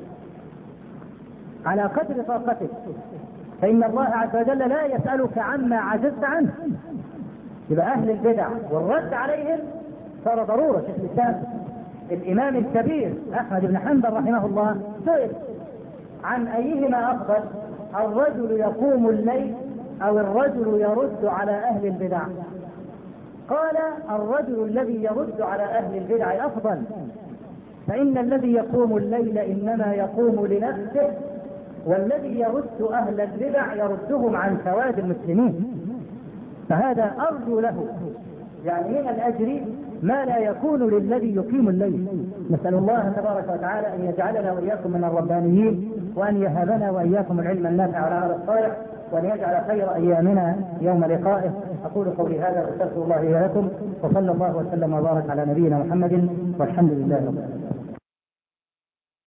على قدر طاقتك فإن الله عز وجل لا يسألك عما عجزت عنه يبقى أهل البدع والرد عليهم صار ضرورة شيخ الإسلام الإمام الكبير أحمد بن حنبل رحمه الله سئل عن أيهما أفضل الرجل يقوم الليل أو الرجل يرد على أهل البدع قال الرجل الذي يرد على أهل البدع أفضل فإن الذي يقوم الليل إنما يقوم لنفسه والذي يرد أهل البدع يردهم عن سواد المسلمين فهذا أرجو له يعني من الأجر ما لا يكون للذي يقيم الليل نسأل الله تبارك وتعالى أن يجعلنا وإياكم من الربانيين وأن يهبنا وإياكم العلم النافع والعمل الصالح وأن يجعل خير أيامنا يوم لقائه أقول قولي هذا وأستغفر الله لي ولكم وصلى الله وسلم وبارك على نبينا محمد والحمد لله رب العالمين